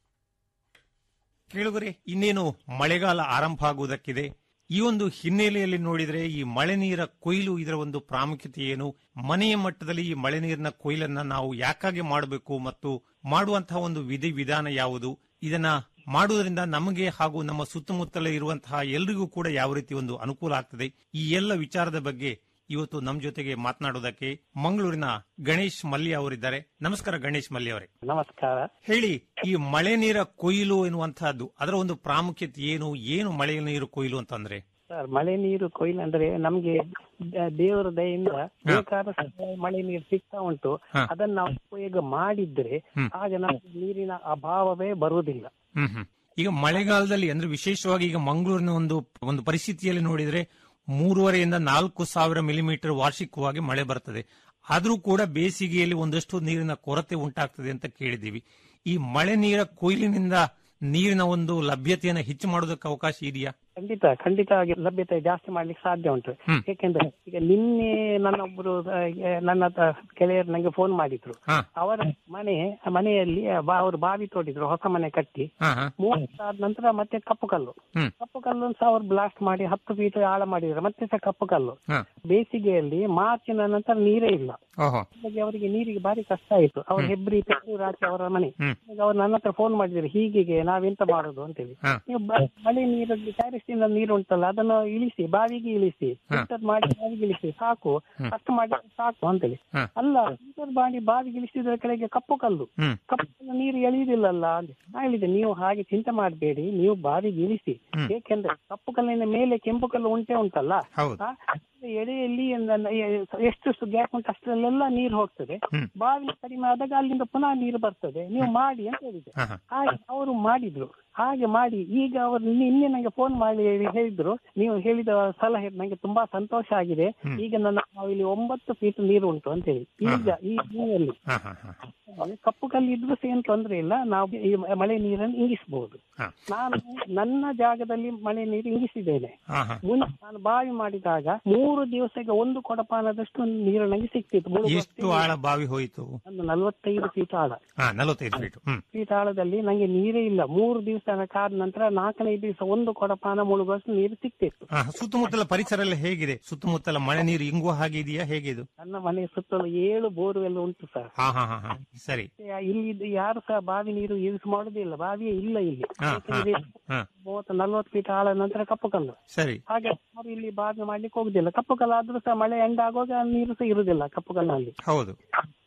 ಕೇಳುಗರೆ ಇನ್ನೇನು ಮಳೆಗಾಲ ಆರಂಭ ಆಗುವುದಕ್ಕಿದೆ ಈ ಒಂದು ಹಿನ್ನೆಲೆಯಲ್ಲಿ ನೋಡಿದರೆ ಈ ಮಳೆ ನೀರ ಕೊಯ್ಲು ಇದರ ಒಂದು ಪ್ರಾಮುಖ್ಯತೆ ಏನು ಮನೆಯ ಮಟ್ಟದಲ್ಲಿ ಈ ಮಳೆ ನೀರಿನ ಕೊಯ್ಲನ್ನ ನಾವು ಯಾಕಾಗಿ ಮಾಡಬೇಕು ಮತ್ತು ಮಾಡುವಂತಹ ಒಂದು ವಿಧಿ ವಿಧಾನ ಯಾವುದು ಇದನ್ನ ಮಾಡುವುದರಿಂದ ನಮಗೆ ಹಾಗೂ ನಮ್ಮ ಸುತ್ತಮುತ್ತಲೇ ಇರುವಂತಹ ಎಲ್ರಿಗೂ ಕೂಡ ಯಾವ ರೀತಿ ಒಂದು ಅನುಕೂಲ ಆಗ್ತದೆ ಈ ಎಲ್ಲ ವಿಚಾರದ ಬಗ್ಗೆ ಇವತ್ತು ನಮ್ಮ ಜೊತೆಗೆ ಮಾತನಾಡೋದಕ್ಕೆ ಮಂಗಳೂರಿನ ಗಣೇಶ್ ಮಲ್ಯ ಅವರಿದ್ದಾರೆ ನಮಸ್ಕಾರ ಗಣೇಶ್ ಮಲ್ಯ ಅವರೇ ನಮಸ್ಕಾರ ಹೇಳಿ ಈ ಮಳೆ ನೀರ ಕೊಯ್ಲು ಎನ್ನುವಂತಹದ್ದು ಅದರ ಒಂದು ಪ್ರಾಮುಖ್ಯತೆ ಏನು ಏನು ಮಳೆ ನೀರು ಕೊಯ್ಲು ಅಂತಂದ್ರೆ ಸರ್ ಮಳೆ ನೀರು ಕೊಯ್ಲು ಅಂದ್ರೆ ನಮ್ಗೆ ದ- ದೇವರ ದಯೆಯಿಂದ ಬೇಕಾದ ಸಮಯ ಮಳೆ ನೀರು ಸಿಗ್ತಾ ಉಂಟು ಹಾ. ಅದನ್ನ ನಾವು ಉಪಯೋಗ ಮಾಡಿದ್ರೆ ಹ್ಮ್. ಆಗ ನಮ್ಗೆ ನೀರಿನ ಅಭಾವವೇ ಬರುವುದಿಲ್ಲ ಹ್ಮ್ ಹ್ಮ್ ಈಗ ಮಳೆಗಾಲದಲ್ಲಿ ಅಂದ್ರೆ ವಿಶೇಷವಾಗಿ ಈಗ ಮಂಗಳೂರಿನ ಒಂದು ಒಂದು ಪರಿಸ್ಥಿತಿಯಲ್ಲಿ ನೋಡಿದ್ರೆ ಮೂರುವರೆಯಿಂದ ನಾಲ್ಕು ಸಾವಿರ ಮಿಲಿಮೀಟರ್ ವಾರ್ಷಿಕವಾಗಿ ಮಳೆ ಬರ್ತದೆ ಆದ್ರೂ ಕೂಡ ಬೇಸಿಗೆಯಲ್ಲಿ ಒಂದಷ್ಟು ನೀರಿನ ಕೊರತೆ ಉಂಟಾಗ್ತದೆ ಅಂತ ಕೇಳಿದೀವಿ ಈ ಮಳೆ ನೀರ ಕೊಯ್ಲಿನಿಂದ ನೀರಿನ ಒಂದು ಲಭ್ಯತೆಯನ್ನು ಹೆಚ್ಚು ಮಾಡೋದಕ್ಕೆ ಅವಕಾಶ ಇದೆಯಾ ಖಂಡಿತ ಖಂಡಿತವಾಗಿ ಲಭ್ಯತೆ ಜಾಸ್ತಿ ಮಾಡ್ಲಿಕ್ಕೆ ಸಾಧ್ಯ ಉಂಟು ಹ್ಮ್. ಏಕೆಂದ್ರೆ ಈಗ ನಿನ್ನೆ ನನ್ನೊಬ್ರು ಆ, ನನ್ನ ತ- ಗೆಳೆಯರು ನಂಗೆ ಫೋನ್ ಮಾಡಿದ್ರು ಹಾ. ಅವರ ಮನೆ ಮನೆಯಲ್ಲಿ ಬಾ- ಅವರು ಬಾವಿ ತೋಡಿದ್ರು ಹೊಸ ಮನೆ ಕಟ್ಟಿ ಹಾ ಹಾ ಮೂವತ್ತಾದ ನಂತರ ಮತ್ತೆ ಕಪ್ಪು ಕಲ್ಲು ಹ್ಮ್. ಕಪ್ಪು ಕಲ್ಲು ಸಹ ಅವ್ರು ಬ್ಲಾಸ್ಟ್ ಮಾಡಿ ಹತ್ತು ಫೀಟ್ ಆಳ ಮಾಡಿದ್ರು ಮತ್ತೆ ಸಹ ಕಪ್ಪು ಕಲ್ಲು ಹಾ. ಬೇಸಿಗೆಯಲ್ಲಿ ಮಾರ್ಚಿನ ನಂತರ ನೀರೇ ಇಲ್ಲ ಓಹೋ ಹಾಗಾಗಿ ಅವರಿಗೆ ನೀರಿಗೆ ಭಾರಿ ಕಷ್ಟ ಆಯ್ತು ಅವ್ರ ಹೆಬ್ರಿ ಪೆಟ್ಟು ರಾತ್ರಿ ಅವರ ಮನೆ ಹ್ಮ್. ಈಗ ಅವ್ರು ನನ್ನ ಹತ್ರ ಫೋನ್ ಮಾಡಿದ್ರು ಹೀಗೆ ನಾವೆಂತ ಮಾಡುದು ಅಂತೇಳಿ ಹಾ. ನೀವು ಬ- ಮಳೆ ನೀರಲ್ಲಿ ಟ್ಯಾರಿಸ್ ಇಂದ ನೀರು ಉಂಟಲ್ಲ ಅದನ್ನು ಇಳಿಸಿ ಬಾವಿಗೆ ಇಳಿಸಿ ಫಿಲ್ಟರ್ ಮಾಡಿ ಬಾವಿಗೆ ಇಳಿಸಿ ಸಾಕು ಅಷ್ಟು ಮಾಡಿ ಸಾಕು ಅಂತೇಳಿ ಹಾ. ಅಲ್ಲ ಫಿಲ್ಟರ್ ಮಾಡಿ ಬಾವಿಗೆ ಇಳಿಸಿದ್ರ ಕೆಳಗೆ ಕಪ್ಪು ಕಲ್ಲು ಹ್ಮ್. ಕಪ್ಪು ಕಲ್ಲು ನೀರು ಎಳೆಯುವುದಿಲ್ಲಲ್ಲ ಅಂತ ನಾ ಹೇಳಿದೆ ನೀವು ಹಾಗೆ ಚಿಂತೆ ಮಾಡಬೇಡಿ ನೀವು ಬಾವಿಗೆ ಇಳಿಸಿ ಹ್ಮ್. ಏಕೆಂದ್ರೆ ಕಪ್ಪು ಕಲ್ಲಿನ ಮೇಲೆ ಕೆಂಪು ಕಲ್ಲು ಉಂಟೆ ಉಂಟಲ್ಲ ಹೌದು ಆ, ಎಡೆಯಲ್ಲಿ ನ- ಎ- ಎಷ್ಟು ಗ್ಯಾಪ್ ಉಂಟು ಅಷ್ಟರಲ್ಲೆಲ್ಲ ನೀರು ಹೋಗ್ತದೆ ಹ್ಮ್. ಬಾವಿ ಕಡಿಮೆ ಆದಾಗ ಅಲ್ಲಿಂದ ಪುನಃ ನೀರು ಬರ್ತದೆ ನೀವು ಮಾಡಿ ಅಂತ ಹೇಳಿದೆ ಹಾ ಹಾ ಹಾಗೆ ಅವರು ಮಾಡಿದ್ರು ಹಾಗೆ ಮಾಡಿ ಈಗ ಅವರು ನಿನ್ನೆ ನಿನ್ನೆ ನಂಗೆ ಫೋನ್ ಮಾಡಿ ಹೇಳಿದ್ರು ನೀವು ಹೇಳಿದ ಸಲಹೆ ನಂಗೆ ತುಂಬಾ ಸಂತೋಷ ಆಗಿದೆ ಹ್ಮ್. ಈಗ ನನ್ನ ಬಾವಿಲಿ ಒಂಬತ್ತು ಫೀಟ್ ನೀರು ಉಂಟು ಅಂತ ಹೇಳಿ ಈಗ ಈ ನೀರಲ್ಲಿ ಹಾ ಹಾ ಹಾ ಕಪ್ಪು ಕಲ್ಲು ಇದ್ರೂ ಸಹ ಏನ್ ತೊಂದ್ರೆ ಇಲ್ಲ ನಾವು ಈ ಮಳೆ ನೀರನ್ನು ಇಂಗಿಸಬಹುದು ಹಾ. ನಾನು ನಾನು ನನ್ನ ಜಾಗದಲ್ಲಿ ಮಳೆ ನೀರು ಇಂಗಿಸಿದ್ದೇನೆ ಹಾ ಹಾ ಮುಂದೆ ನಾನು ಬಾವಿ ಮಾಡಿದಾಗ ಮೂರು ದಿವಸಕ್ಕೆ ಒಂದು ಕೊಡಪಾನದಷ್ಟು ನೀರು ನನಗೆ ಸಿಕ್ತಿತ್ತು ಮುಳುಗುವ ಎಷ್ಟು ಆಳ ಬಾವಿ ಹೋಯಿತು ಒಂದು ನಲವತ್ತೈದು ಫೀಟ್ ಆಳ ಹಾ ನಲವತ್ತೈದು ಫೀಟ್ ಹ್ಮ್ ಫೀಟ್ ಆಳದಲ್ಲಿ ನಂಗೆ ನೀರೇ ಇಲ್ಲ ಮೂರು ದಿವಸ ಕಾದ ನಂತರ ನಾಲ್ಕನೇ ದಿವಸ ಒಂದು ಕೊಡಪಾನ ಮುಳುಗುವಷ್ಟು ನೀರು ಸಿಕ್ತಿತ್ತು ಹಾ, ಸುತ್ತಮುತ್ತಲ ಪರಿಸರ ಎಲ್ಲ ಹೇಗಿದೆ ಸುತ್ತಮುತ್ತಲ ಮಳೆ ನೀರು ಇಂಗುವ ಹಾಗೆ ಇದೆಯಾ ಹೇಗೆ ಇದು ನನ್ನ ಮನೆ ಸುತ್ತಲೂ ಏಳು ಬೋರ್ವೆಲ್ ಉಂಟು ಸರ್ ಹಾ ಹಾ ಹಾ ಹಾ ಸರಿ ಇಲ್ಲಿ ಇದು ಯಾರು ಸಹ ಬಾವಿ ನೀರು ಯೂಸ್ ಮಾಡುದಿಲ್ಲ ಬಾವಿಯೇ ಇಲ್ಲ ಇಲ್ಲಿ ಹಾ, ಯಾಕಂದ್ರೆ ಹಾ. ಮೂವತ್ತು ನಲ್ವತ್ತು ಫೀಟ್ ಆಳ ನಂತರ ಕಪ್ಪು ಕಲ್ಲು ಸರಿ ಹಾಗೆ ಅವರು ಇಲ್ಲಿ ಬಾವಿ ಮಾಡ್ಲಿಕ್ಕೆ ಹೋಗುದಿಲ್ಲ ಕಪ್ಪು ಕಲ್ಲು ಆದ್ರೂ ಸಹ ಮಳೆ ಎಂಡ್ ಆಗುವಾಗ ನೀರು ಸಹ ಇರುದಿಲ್ಲ ಕಪ್ಪು ಕಲ್ಲಿನಲ್ಲಿ ಹೌದು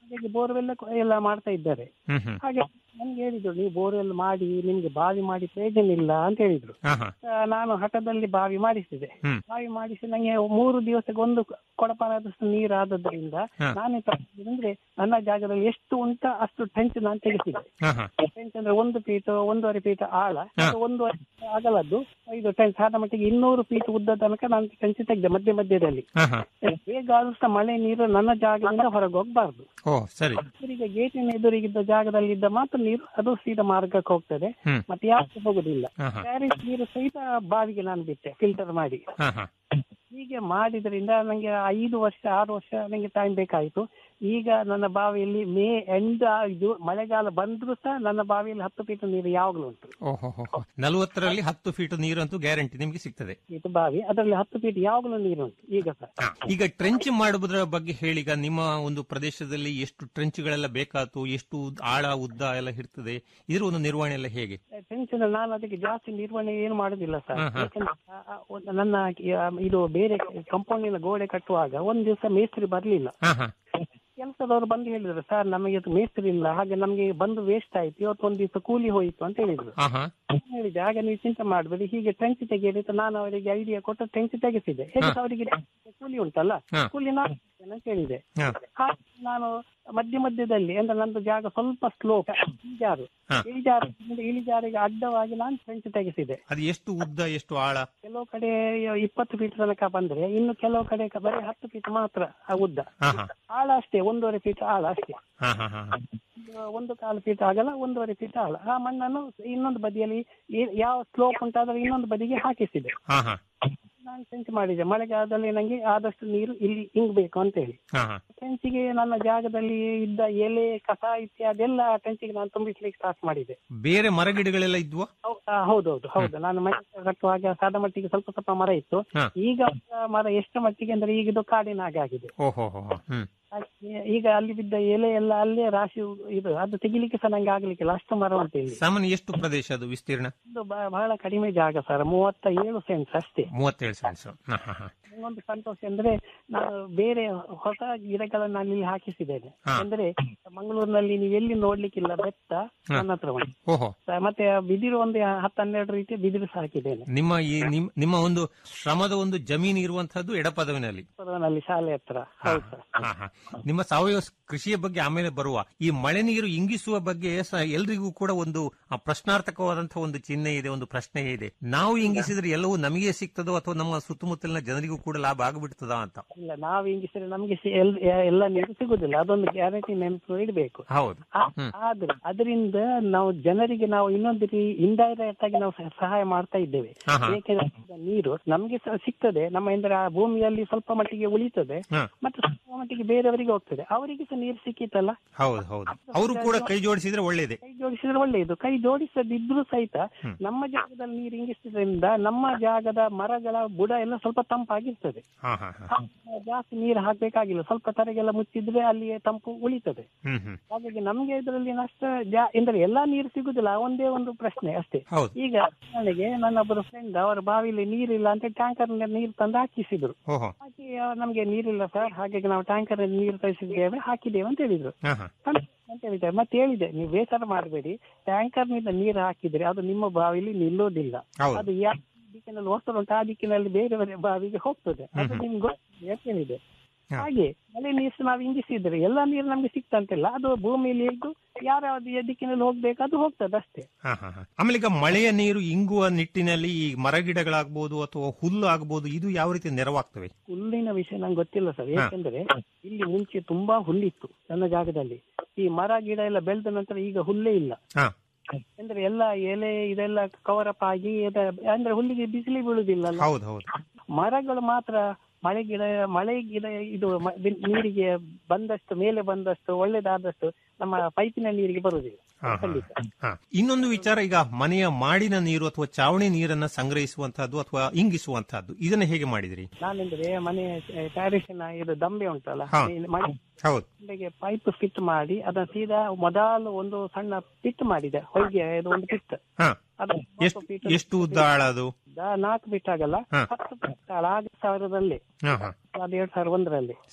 ಹಾಗಾಗಿ ಬೋರ್ವೆಲ್ ಎಲ್ಲ ಮಾಡ್ತಾ ಇದ್ದಾರೆ ಹ್ಮ್ ಹ್ಮ್ ಹಾಗೆ ನನ್ಗೆ ಹೇಳಿದ್ರು ನೀವು ಬೋರ್ವೆಲ್ ಮಾಡಿ ನಿಮ್ಗೆ ಬಾವಿ ಮಾಡಿ ಪ್ರಯೋಜನ ಇಲ್ಲ ಅಂತ ಹೇಳಿದ್ರು ಹಾ ಹಾ ಆ, ನಾನು ಹಠದಲ್ಲಿ ಬಾವಿ ಮಾಡಿಸಿದೆ ಹ್ಮ್. ಬಾವಿ ಮಾಡಿಸಿ ನಂಗೆ ಮೂರು ದಿವಸಕ್ಕೆ ಒಂದು ಕೊಡಪಾನದಷ್ಟು ನೀರು ಆದದ್ರಿಂದ ಹಾ. ನಾನೇ ಅಂದ್ರೆ ನನ್ನ ಜಾಗದಲ್ಲಿ ಎಷ್ಟು ಉಂಟ ಅಷ್ಟು ಟೆಂಚ್ ನಾನು ತೆಗೆಸಿದೆ ಹಾ ಹಾ ಟೆಂಚ್ ಅಂದ್ರೆ ಒಂದು ಫೀಟ್ ಒಂದೂವರೆ ಫೀಟ್ ಆಳ ಮತ್ತೆ ಒಂದೂವರೆ ಅಗಲದ್ದು ಇದು ಟೆಂಚ್ ಆದ ಮಟ್ಟಿಗೆ ಇನ್ನೂರು ಫೀಟ್ ಉದ್ದ ತನಕ ನಾನು ಟೆಂಚ್ ತೆಗೆದೆ ಮಧ್ಯ ಮಧ್ಯದಲ್ಲಿ ಹಾ ಹಾ ಬೇಗ ಆದಷ್ಟು ಮಳೆ ನೀರು ನನ್ನ ಜಾಗದಿಂದ ಹೊರಗೆ ಹೋಗ್ಬಾರ್ದು ಓ ಸರಿ ಈಗ ಗೇಟಿನ ಎದುರಿಗಿದ್ದ ಜಾಗದಲ್ಲಿ ಇದ್ದ ಮಾತ್ರ ನೀರು ಅದು ಸೀದಾ ಮಾರ್ಗಕ್ಕೆ ಹೋಗ್ತದೆ ಹ್ಮ್. ಮತ್ತೆ ಯಾಕೆ ಹೋಗುದಿಲ್ಲ ಹಾ ಹಾ ಪ್ಯಾರಿಸ್ ನೀರು ಸಹಿತ ಬಾವಿಗೆ ನಾನು ಬಿಟ್ಟೆ ಫಿಲ್ಟರ್ ಮಾಡಿ ಹಾ ಹಾ ಹೀಗೆ ಮಾಡಿದ್ರಿಂದ ನಂಗೆ ಐದು ವರ್ಷ ಆರು ವರ್ಷ ನಂಗೆ ಟೈಮ್ ಬೇಕಾಯಿತು ಈಗ ನನ್ನ ಬಾವಿಯಲ್ಲಿ ಮೇ ಎಂಡ್ ಇದು ಮಳೆಗಾಲ ಬಂದ್ರೂ ಸಹ ನನ್ನ ಬಾವಿಯಲ್ಲಿ ಹತ್ತು ಫೀಟ್ ನೀರು ಯಾವಾಗಲೂ ಉಂಟು ಓಹೋ ನಲವತ್ತರಲ್ಲಿ ಹತ್ತು ಫೀಟ್ ನೀರಂತೂ ಗ್ಯಾರಂಟಿ ನಿಮ್ಗೆ ಸಿಗ್ತದೆ ಇದು ಬಾವಿ ಅದರಲ್ಲಿ ಹತ್ತು ಫೀಟ್ ಯಾವಾಗಲೂ ನೀರು ಉಂಟು ಈಗ ಸಹ ಈಗ ಟ್ರೆಂಚ್ ಮಾಡುವುದರ ಬಗ್ಗೆ ಹೇಳಿ ಈಗ ನಿಮ್ಮ ಒಂದು ಪ್ರದೇಶದಲ್ಲಿ ಎಷ್ಟು ಟ್ರೆಂಚ್ಗಳೆಲ್ಲ ಬೇಕಾತು ಎಷ್ಟು ಆಳ ಉದ್ದ ಎಲ್ಲ ಇರ್ತದೆ ಇದರ ಒಂದು ನಿರ್ವಹಣೆ ಎಲ್ಲ ಹೇಗೆ ಟೆನ್ಷನ್ ನಾನು ಅದಕ್ಕೆ ಜಾಸ್ತಿ ನಿರ್ವಹಣೆ ಏನು ಮಾಡುದಿಲ್ಲ ಸರ್ ಹಾ, ಹಾ. ಯಾಕಂದ್ರೆ ಆ, ಆ, ಒಂದು ನನ್ನ ಆ, ಇದು ಬೇರೆ ಕಂಪೌಂಡಿನ ಗೋಡೆ ಕಟ್ಟುವಾಗ ಒಂದ್ ದಿವಸ ಮೇಸ್ತ್ರಿ ಬರ್ಲಿಲ್ಲ ಹಾ ಹಾ ಕೆಲಸದವರು ಬಂದು ಹೇಳಿದ್ರು ಸರ್ ನಮಗೆ ಇದು ಮೇಸ್ತ್ರಿ ಇಲ್ಲ ಹಾಗೆ ನಮಗೆ ಬಂದು ವೇಸ್ಟ್ ಆಯ್ತು ಇವತ್ತು ಒಂದ್ ದಿವಸ ಕೂಲಿ ಹೋಯ್ತು ಅಂತ ಹೇಳಿದ್ರು ಹಾ ಹಾ ನಾನು ಹೇಳಿದೆ ಆಗ ನೀವು ಚಿಂತೆ ಮಾಡಬೇಡಿ ಹೀಗೆ ಟೆಂಚ್ ತೆಗೆಯಿರಿ ಅಂತ ನಾನು ಅವರಿಗೆ ಐಡಿಯಾ ಕೊಟ್ಟು ಟೆಂಚ್ ತೆಗೆಸಿದೆ ಹೇಗೆ ಅವರಿಗೆ ಕೂಲಿ ಉಂಟಲ್ಲ ಹಾ. ಕೂಲಿ ನಾನು ಕೊಡ್ತೇನೆ ಅಂತ ಹೇಳಿದೆ ಹಾ. ಹಾಗೆ ನಾನು ಮಧ್ಯ ಮಧ್ಯದಲ್ಲಿ ಅಂದ್ರೆ ನಂದು ಜಾಗ ಸ್ವಲ್ಪ ಸ್ಲೋಪ್ ಇಳಿಜಾರು ಹಾ. ಇಳಿಜಾರು ಇಳಿಜಾರಿಗೆ ಅಡ್ಡವಾಗಿ ನಾನು ಟೆಂಚ್ ತೆಗೆಸಿದೆ ಅದು ಎಷ್ಟು ಉದ್ದ ಎಷ್ಟು ಆಳ ಕೆಲವು ಕಡೆ ಇಪ್ಪತ್ತು ಫೀಟ್ ತನಕ ಬಂದ್ರೆ ಇನ್ನು ಕೆಲವು ಕಡೆ ಕ- ಬರೀ ಹತ್ತು ಫೀಟ್ ಮಾತ್ರ ಆ ಉದ್ದ ಹಾ ಹಾ ಆಳ ಅಷ್ಟೇ ಒಂದೂವರೆ ಫೀಟ್ ಆಳ ಅಷ್ಟೇ ಹಾ ಹಾ ಹಾ ಒಂದು ಒಂದು ಕಾಲು ಫೀಟ್ ಆಗಲ್ಲ ಒಂದೂವರೆ ಫೀಟ್ ಆಳ ಆ ಮಣ್ಣನ್ನು ಇನ್ನೊಂದು ಬದಿಯಲ್ಲಿ ಏ- ಯಾವ ಸ್ಲೋಪ್ ಉಂಟಾದ್ರೆ ಇನ್ನೊಂದು ಬದಿಗೆ ಹಾಕಿಸಿದೆ ಹಾ ಹಾ ನಾನು ಟೆಂಚ್ ಮಾಡಿದೆ ಮಳೆಗಾಲದಲ್ಲಿ ನಂಗೆ ಆದಷ್ಟು ನೀರು ಇಲ್ಲಿ ಹಿಂಗ್ಬೇಕು ಅಂತ ಹೇಳಿ ಹಾ ಹಾ ಟೆಂಚಿಗೆ ನನ್ನ ಜಾಗದಲ್ಲಿ ಇದ್ದ ಎಲೆ ಕಸ ಇತ್ಯಾದಿ ಎಲ್ಲ ಟೆಂಚಿಗೆ ನಾನು ತುಂಬಿಸ್ಲಿಕ್ಕೆ ಸ್ಟಾರ್ಟ್ ಮಾಡಿದೆ ಬೇರೆ ಮರಗಿಡಗಳೆಲ್ಲ ಇದ್ವಾ ಹೌ- ಆ, ಹೌದೌದು ಹೌದು ನಾನು ಮನೆ ಕಟ್ಟುವಾಗ ಸಾದ ಮಟ್ಟಿಗೆ ಸ್ವಲ್ಪ ಸ್ವಲ್ಪ ಮರ ಇತ್ತು ಹಾ. ಈಗ ಮರ ಎಷ್ಟು ಮಟ್ಟಿಗೆ ಅಂದ್ರೆ ಈಗ ಇದು ಕಾಡಿನ ಹಾಗೆ ಆಗಿದೆ ಓಹೋ ಹೋ ಹೋ. ಹ್ಮ್ ಹಾಗೆ ಈಗ ಅಲ್ಲಿ ಬಿದ್ದ ಎಲೆ ಎಲ್ಲ ಅಲ್ಲೇ ರಾಶಿ ಇದು ಅದು ತೆಗಿಲಿಕ್ಕೆ ಸಹ ನಂಗೆ ಆಗ್ಲಿಕ್ಕಿಲ್ಲ ಅಷ್ಟು ಮರ ಉಂಟು ಇಲ್ಲಿ ಸಾಮಾನ್ಯ ಎಷ್ಟು ಪ್ರದೇಶ ಅದು ವಿಸ್ತೀರ್ಣ ಇದು ಬ- ಬಹಳ ಕಡಿಮೆ ಜಾಗ ಸರ್ ಮೂವತ್ತ ಏಳು ಸೆನ್ಸ್ ಅಷ್ಟೇ ಮೂವತ್ತೇಳು ಸೆನ್ಸ್ ಹಾ ಹಾ ಹಾ ನಂಗೊಂದು ಸಂತೋಷ ಅಂದ್ರೆ ನಾನು ಬೇರೆ ಹೊಸ ಗಿಡಗಳನ್ನ ನಾನು ಇಲ್ಲಿ ಹಾಕಿಸಿದ್ದೇನೆ ಹಾ. ಅಂದ್ರೆ ಮಂಗಳೂರಿನಲ್ಲಿ ನೀವು ಎಲ್ಲಿ ನೋಡ್ಲಿಕ್ಕಿಲ್ಲ ಬೆಟ್ಟ ನನ್ನ ಹತ್ರ ಉಂಟು ಓಹೋ ಸ- ಮತ್ತೆ ಬಿದಿರು ಒಂದು ಹತ್ತು ಹನ್ನೆರಡು ರೀತಿಯ ಬಿದಿರು ಸಹ ಹಾಕಿದ್ದೇನೆ ನಿಮ್ಮ ಈ ನಿಮ್- ನಿಮ್ಮ ಒಂದು ಶ್ರಮದ ಒಂದು ಜಮೀನು ಇರುವಂತಹದ್ದು ಎಡಪದವಿನಲ್ಲಿ ಪರ್ವನಲ್ಲಿ ಶಾಲೆ ಹತ್ರ ಹೌದು ಸರ್ ಹಾ, ಹಾ. ನಿಮ್ಮ ಸಾವಯವ ಸ್- ಕೃಷಿಯ ಬಗ್ಗೆ ಆಮೇಲೆ ಬರುವ ಈ ಮಳೆ ನೀರು ಇಂಗಿಸುವ ಬಗ್ಗೆ ಸ- ಎಲ್ರಿಗೂ ಕೂಡ ಒಂದು ಆ, ಪ್ರಶ್ನಾರ್ಥಕವಾದಂತಹ ಒಂದು ಚಿಹ್ನೆ ಇದೆ ಒಂದು ಪ್ರಶ್ನೆ ಇದೆ ನಾವು ಇಂಗಿಸಿದ್ರೆ ಎಲ್ಲವೂ ನಮಗೆ ಸಿಗ್ತದೋ ಅಥವಾ ನಮ್ಮ ಸುತ್ತಮುತ್ತಲಿನ ಜನರಿಗೂ ಕೂಡ ಲಾಭ ಆಗಿಬಿಡ್ತದಾ ಅಂತ ಇಲ್ಲ ನಾವು ಹಿಂಗಿಸಿದ್ರೆ ನಮ್ಗೆ ಸಿ- ಎಲ್- ಎ- ಎಲ್ಲ ನೀರು ಸಿಗುದಿಲ್ಲ ಅದೊಂದು ಗ್ಯಾರಂಟಿ ನೆನಪು ಇಡಬೇಕು ಹೌದು ಆ- ಆದ್ರೆ ಅದರಿಂದ ನಾವು ಜನರಿಗೆ ನಾವು ಇನ್ನೊಂದು ರೀತಿ ಇಂಡೈರೆಕ್ಟ್ ಆಗಿ ನಾವು ಸಹ- ಸಹಾಯ ಮಾಡ್ತಾ ಇದ್ದೇವೆ ಹಾ, ಹಾ. ಏಕೆಂದ್ರೆ ನೀರು ನಮ್ಗೆ ಸಹ ಸಿಗ್ತದೆ ನಮ್ಮ ಅಂದ್ರೆ ಆ ಭೂಮಿಯಲ್ಲಿ ಸ್ವಲ್ಪ ಮಟ್ಟಿಗೆ ಉಳಿತದೆ ಹಾ. ಮತ್ತೆ ಸ್ವಲ್ಪ ಮಟ್ಟಿಗೆ ಬೇರೆಯವರಿಗೆ ಹೋಗ್ತದೆ ಅವರಿಗೆ ಸಹ ನೀರು ಸಿಕ್ಕಿತಲ್ಲ ಹೌದು ಹೌದು ಅವರು ಕೂಡ ಕೈ ಜೋಡಿಸಿದ್ರೆ ಒಳ್ಳೇದೇ ಕೈ ಜೋಡಿಸಿದ್ರೆ ಒಳ್ಳೆಯದು ಕೈ ಜೋಡಿಸದಿದ್ರು ಸಹಿತ ನಮ್ಮ ಜಾಗದಲ್ಲಿ ನೀರು ಇಂಗಿಸಿದ್ರಿಂದ ನಮ್ಮ ಜಾಗದ ಮರಗಳ ಬುಡ ಎಲ್ಲ ಸ್ವಲ್ಪ ತಂಪಾಗಿರ್ತದೆ ಹಾ ಹಾ ಹಾ ಜಾಸ್ತಿ ನೀರು ಹಾಕ್ಬೇಕಾಗಿಲ್ಲ ಸ್ವಲ್ಪ ತರಗೆಲ್ಲ ಮುಚ್ಚಿದ್ರೆ ಅಲ್ಲಿಯೇ ತಂಪು ಉಳಿತದೆ ಹ್ಮ್ ಹ್ಮ್ ಹಾಗಾಗಿ ನಮ್ಗೆ ಇದರಲ್ಲಿ ನಷ್ಟ ಜಾ- ಅಂದ್ರೆ ಎಲ್ಲಾ ನೀರು ಸಿಗುದಿಲ್ಲ ಒಂದೇ ಒಂದು ಪ್ರಶ್ನೆ ಅಷ್ಟೇ ಹೌದು ಈಗ ನನಗೆ ನನ್ನೊಬ್ಬರು ಫ್ರೆಂಡ್ ಅವರ ಬಾವಿಲಿ ನೀರಿಲ್ಲ ಅಂತ ಟ್ಯಾಂಕರ್ ನೀರು ತಂದು ಹಾಕಿಸಿದ್ರು ಓಹೋ ಹಾಕಿ ಆ, ನಮ್ಗೆ ನೀರಿಲ್ಲ ಸರ್ ಹಾಗಾಗಿ ನಾವು ಟ್ಯಾಂಕರ್ ನೀರು ತರಿಸಿದ್ದೇವೆ ಹಾಕಿದ್ದೇವೆ ಅಂತ ಹೇಳಿದ್ರು ಹಾ ಹಾ ಅಂತ ಹೇಳಿದ್ದಾರೆ ಮತ್ತೆ ಹೇಳಿದೆ ನೀವು ಬೇಸರ ಮಾಡಬೇಡಿ ಟ್ಯಾಂಕರ್ ನಿಂದ ನೀರು ಹಾಕಿದ್ರೆ ಅದು ನಿಮ್ಮ ಬಾವಿಲಿ ನಿಲ್ಲೋದಿಲ್ಲ ಹೌದು ಅದು ಯಾವ ದಿಕ್ಕಿನಲ್ಲಿ ಹೋಗ್ತದೆ ಉಂಟು ಆ ದಿಕ್ಕಿನಲ್ಲಿ ಬೇರೆ ಬೇರೆ ಬಾವಿಗೆ ಹೋಗ್ತದೆ ಅದು ನಿಮ್ಗೆ ಗೊತ್ತಿದೆ ಅಂತ ಹೇಳಿದೆ ಹಾ. ಹಾಗೆ ಮಳೆ ನೀರು ನಾವು ಇಂಗಿಸಿದ್ರೆ ಎಲ್ಲಾ ನೀರು ನಮ್ಗೆ ಸಿಕ್ತಂತಿಲ್ಲ ಅದು ಭೂಮಿಯಲ್ಲಿ ಇದ್ದು ಯಾವ್ಯಾವ ದಿಕ್ಕಿನಲ್ಲಿ ಹೋಗ್ಬೇಕು ಅದು ಹೋಗ್ತದೆ ಅಷ್ಟೇ ಹಾ ಹಾ ಹಾ ಆಮೇಲೆ ಈಗ ಮಳೆಯ ನೀರು ಇಂಗುವ ನಿಟ್ಟಿನಲ್ಲಿ ಈ ಮರಗಿಡಗಳಾಗ್ಬೋದು ಅಥವಾ ಹುಲ್ಲು ಆಗ್ಬೋದು ಇದು ಯಾವ ರೀತಿ ನೆರವಾಗ್ತವೆ ಹುಲ್ಲಿನ ವಿಷಯ ನಂಗೆ ಗೊತ್ತಿಲ್ಲ ಸರ್ ಯಾಕಂದ್ರೆ ಇಲ್ಲಿ ಮುಂಚೆ ತುಂಬಾ ಹುಲ್ಲಿತ್ತು ನನ್ನ ಜಾಗದಲ್ಲಿ ಈ ಮರ ಗಿಡ ಎಲ್ಲ ಬೆಳೆದ ನಂತರ ಈಗ ಹುಲ್ಲೇ ಇಲ್ಲ ಹಾ ಅಂದ್ರೆ ಎಲ್ಲ ಎಲೆ ಇದೆಲ್ಲ ಕವರ್ ಅಪ್ ಆಗಿ ಅದ- ಅಂದ್ರೆ ಹುಲ್ಲಿಗೆ ಬಿಸಿಲಿ ಬೀಳುದಿಲ್ಲ ಹೌದು ಹೌದು ಮರಗಳು ಮಾತ್ರ ಮಳೆ ಗಿಡ ಮಳೆ ಗಿಡ ಇದು ಮ- ಬಿ- ನೀರಿಗೆ ಬಂದಷ್ಟು ಮೇಲೆ ಬಂದಷ್ಟು ಒಳ್ಳೇದಾದಷ್ಟು ನಮ್ಮ ಪೈಪಿನ ನೀರಿಗೆ ಬರುದಿಲ್ಲ ಹಾ, ಹಾ, ಖಂಡಿತ ಹಾ. ಇನ್ನೊಂದು ವಿಚಾರ ಈಗ ಮನೆಯ ಮಾಡಿನ ನೀರು ಅಥವಾ ಚಾವಣಿ ನೀರನ್ನ ಸಂಗ್ರಹಿಸುವಂತಹದ್ದು ಅಥವಾ ಇಂಗಿಸುವಂತಹದ್ದು ಇದನ್ನ ಹೇಗೆ ಮಾಡಿದಿರಿ ನಾನೆಂದ್ರೆ ಮನೆ ಟ್ಯಾರಿಸಿನ ಇದು ದಂಬೆ ಉಂಟಲ್ಲ ಹಾ. ಈ ಮನೆ ಹೌದು ದಂಬೆಗೆ ಪೈಪ್ ಫಿಟ್ ಮಾಡಿ ಅದನ್ನ ಸೀದಾ ಮೊದಲು ಒಂದು ಸಣ್ಣ ಪಿಟ್ ಮಾಡಿದೆ ಹೊಯ್ಗೆ ಇದು ಒಂದು ಪಿಟ್ ಹಾ ಅದು ಎಷ್ಟು ಎಷ್ಟು ಉದ್ದ ಆಳ ಅದು ದ- ನಾಲ್ಕು ಫೀಟ್ ಆಗಲ್ಲ ಹಾ. ಹತ್ತು ಫೀಟ್ ಆಳ ಆಗ ಸಾವಿರದಲ್ಲಿ ಹಾ ಹಾ ಅದು ಎರಡ್ ಸಾವಿರ ಒಂದರಲ್ಲಿ ಸರಿ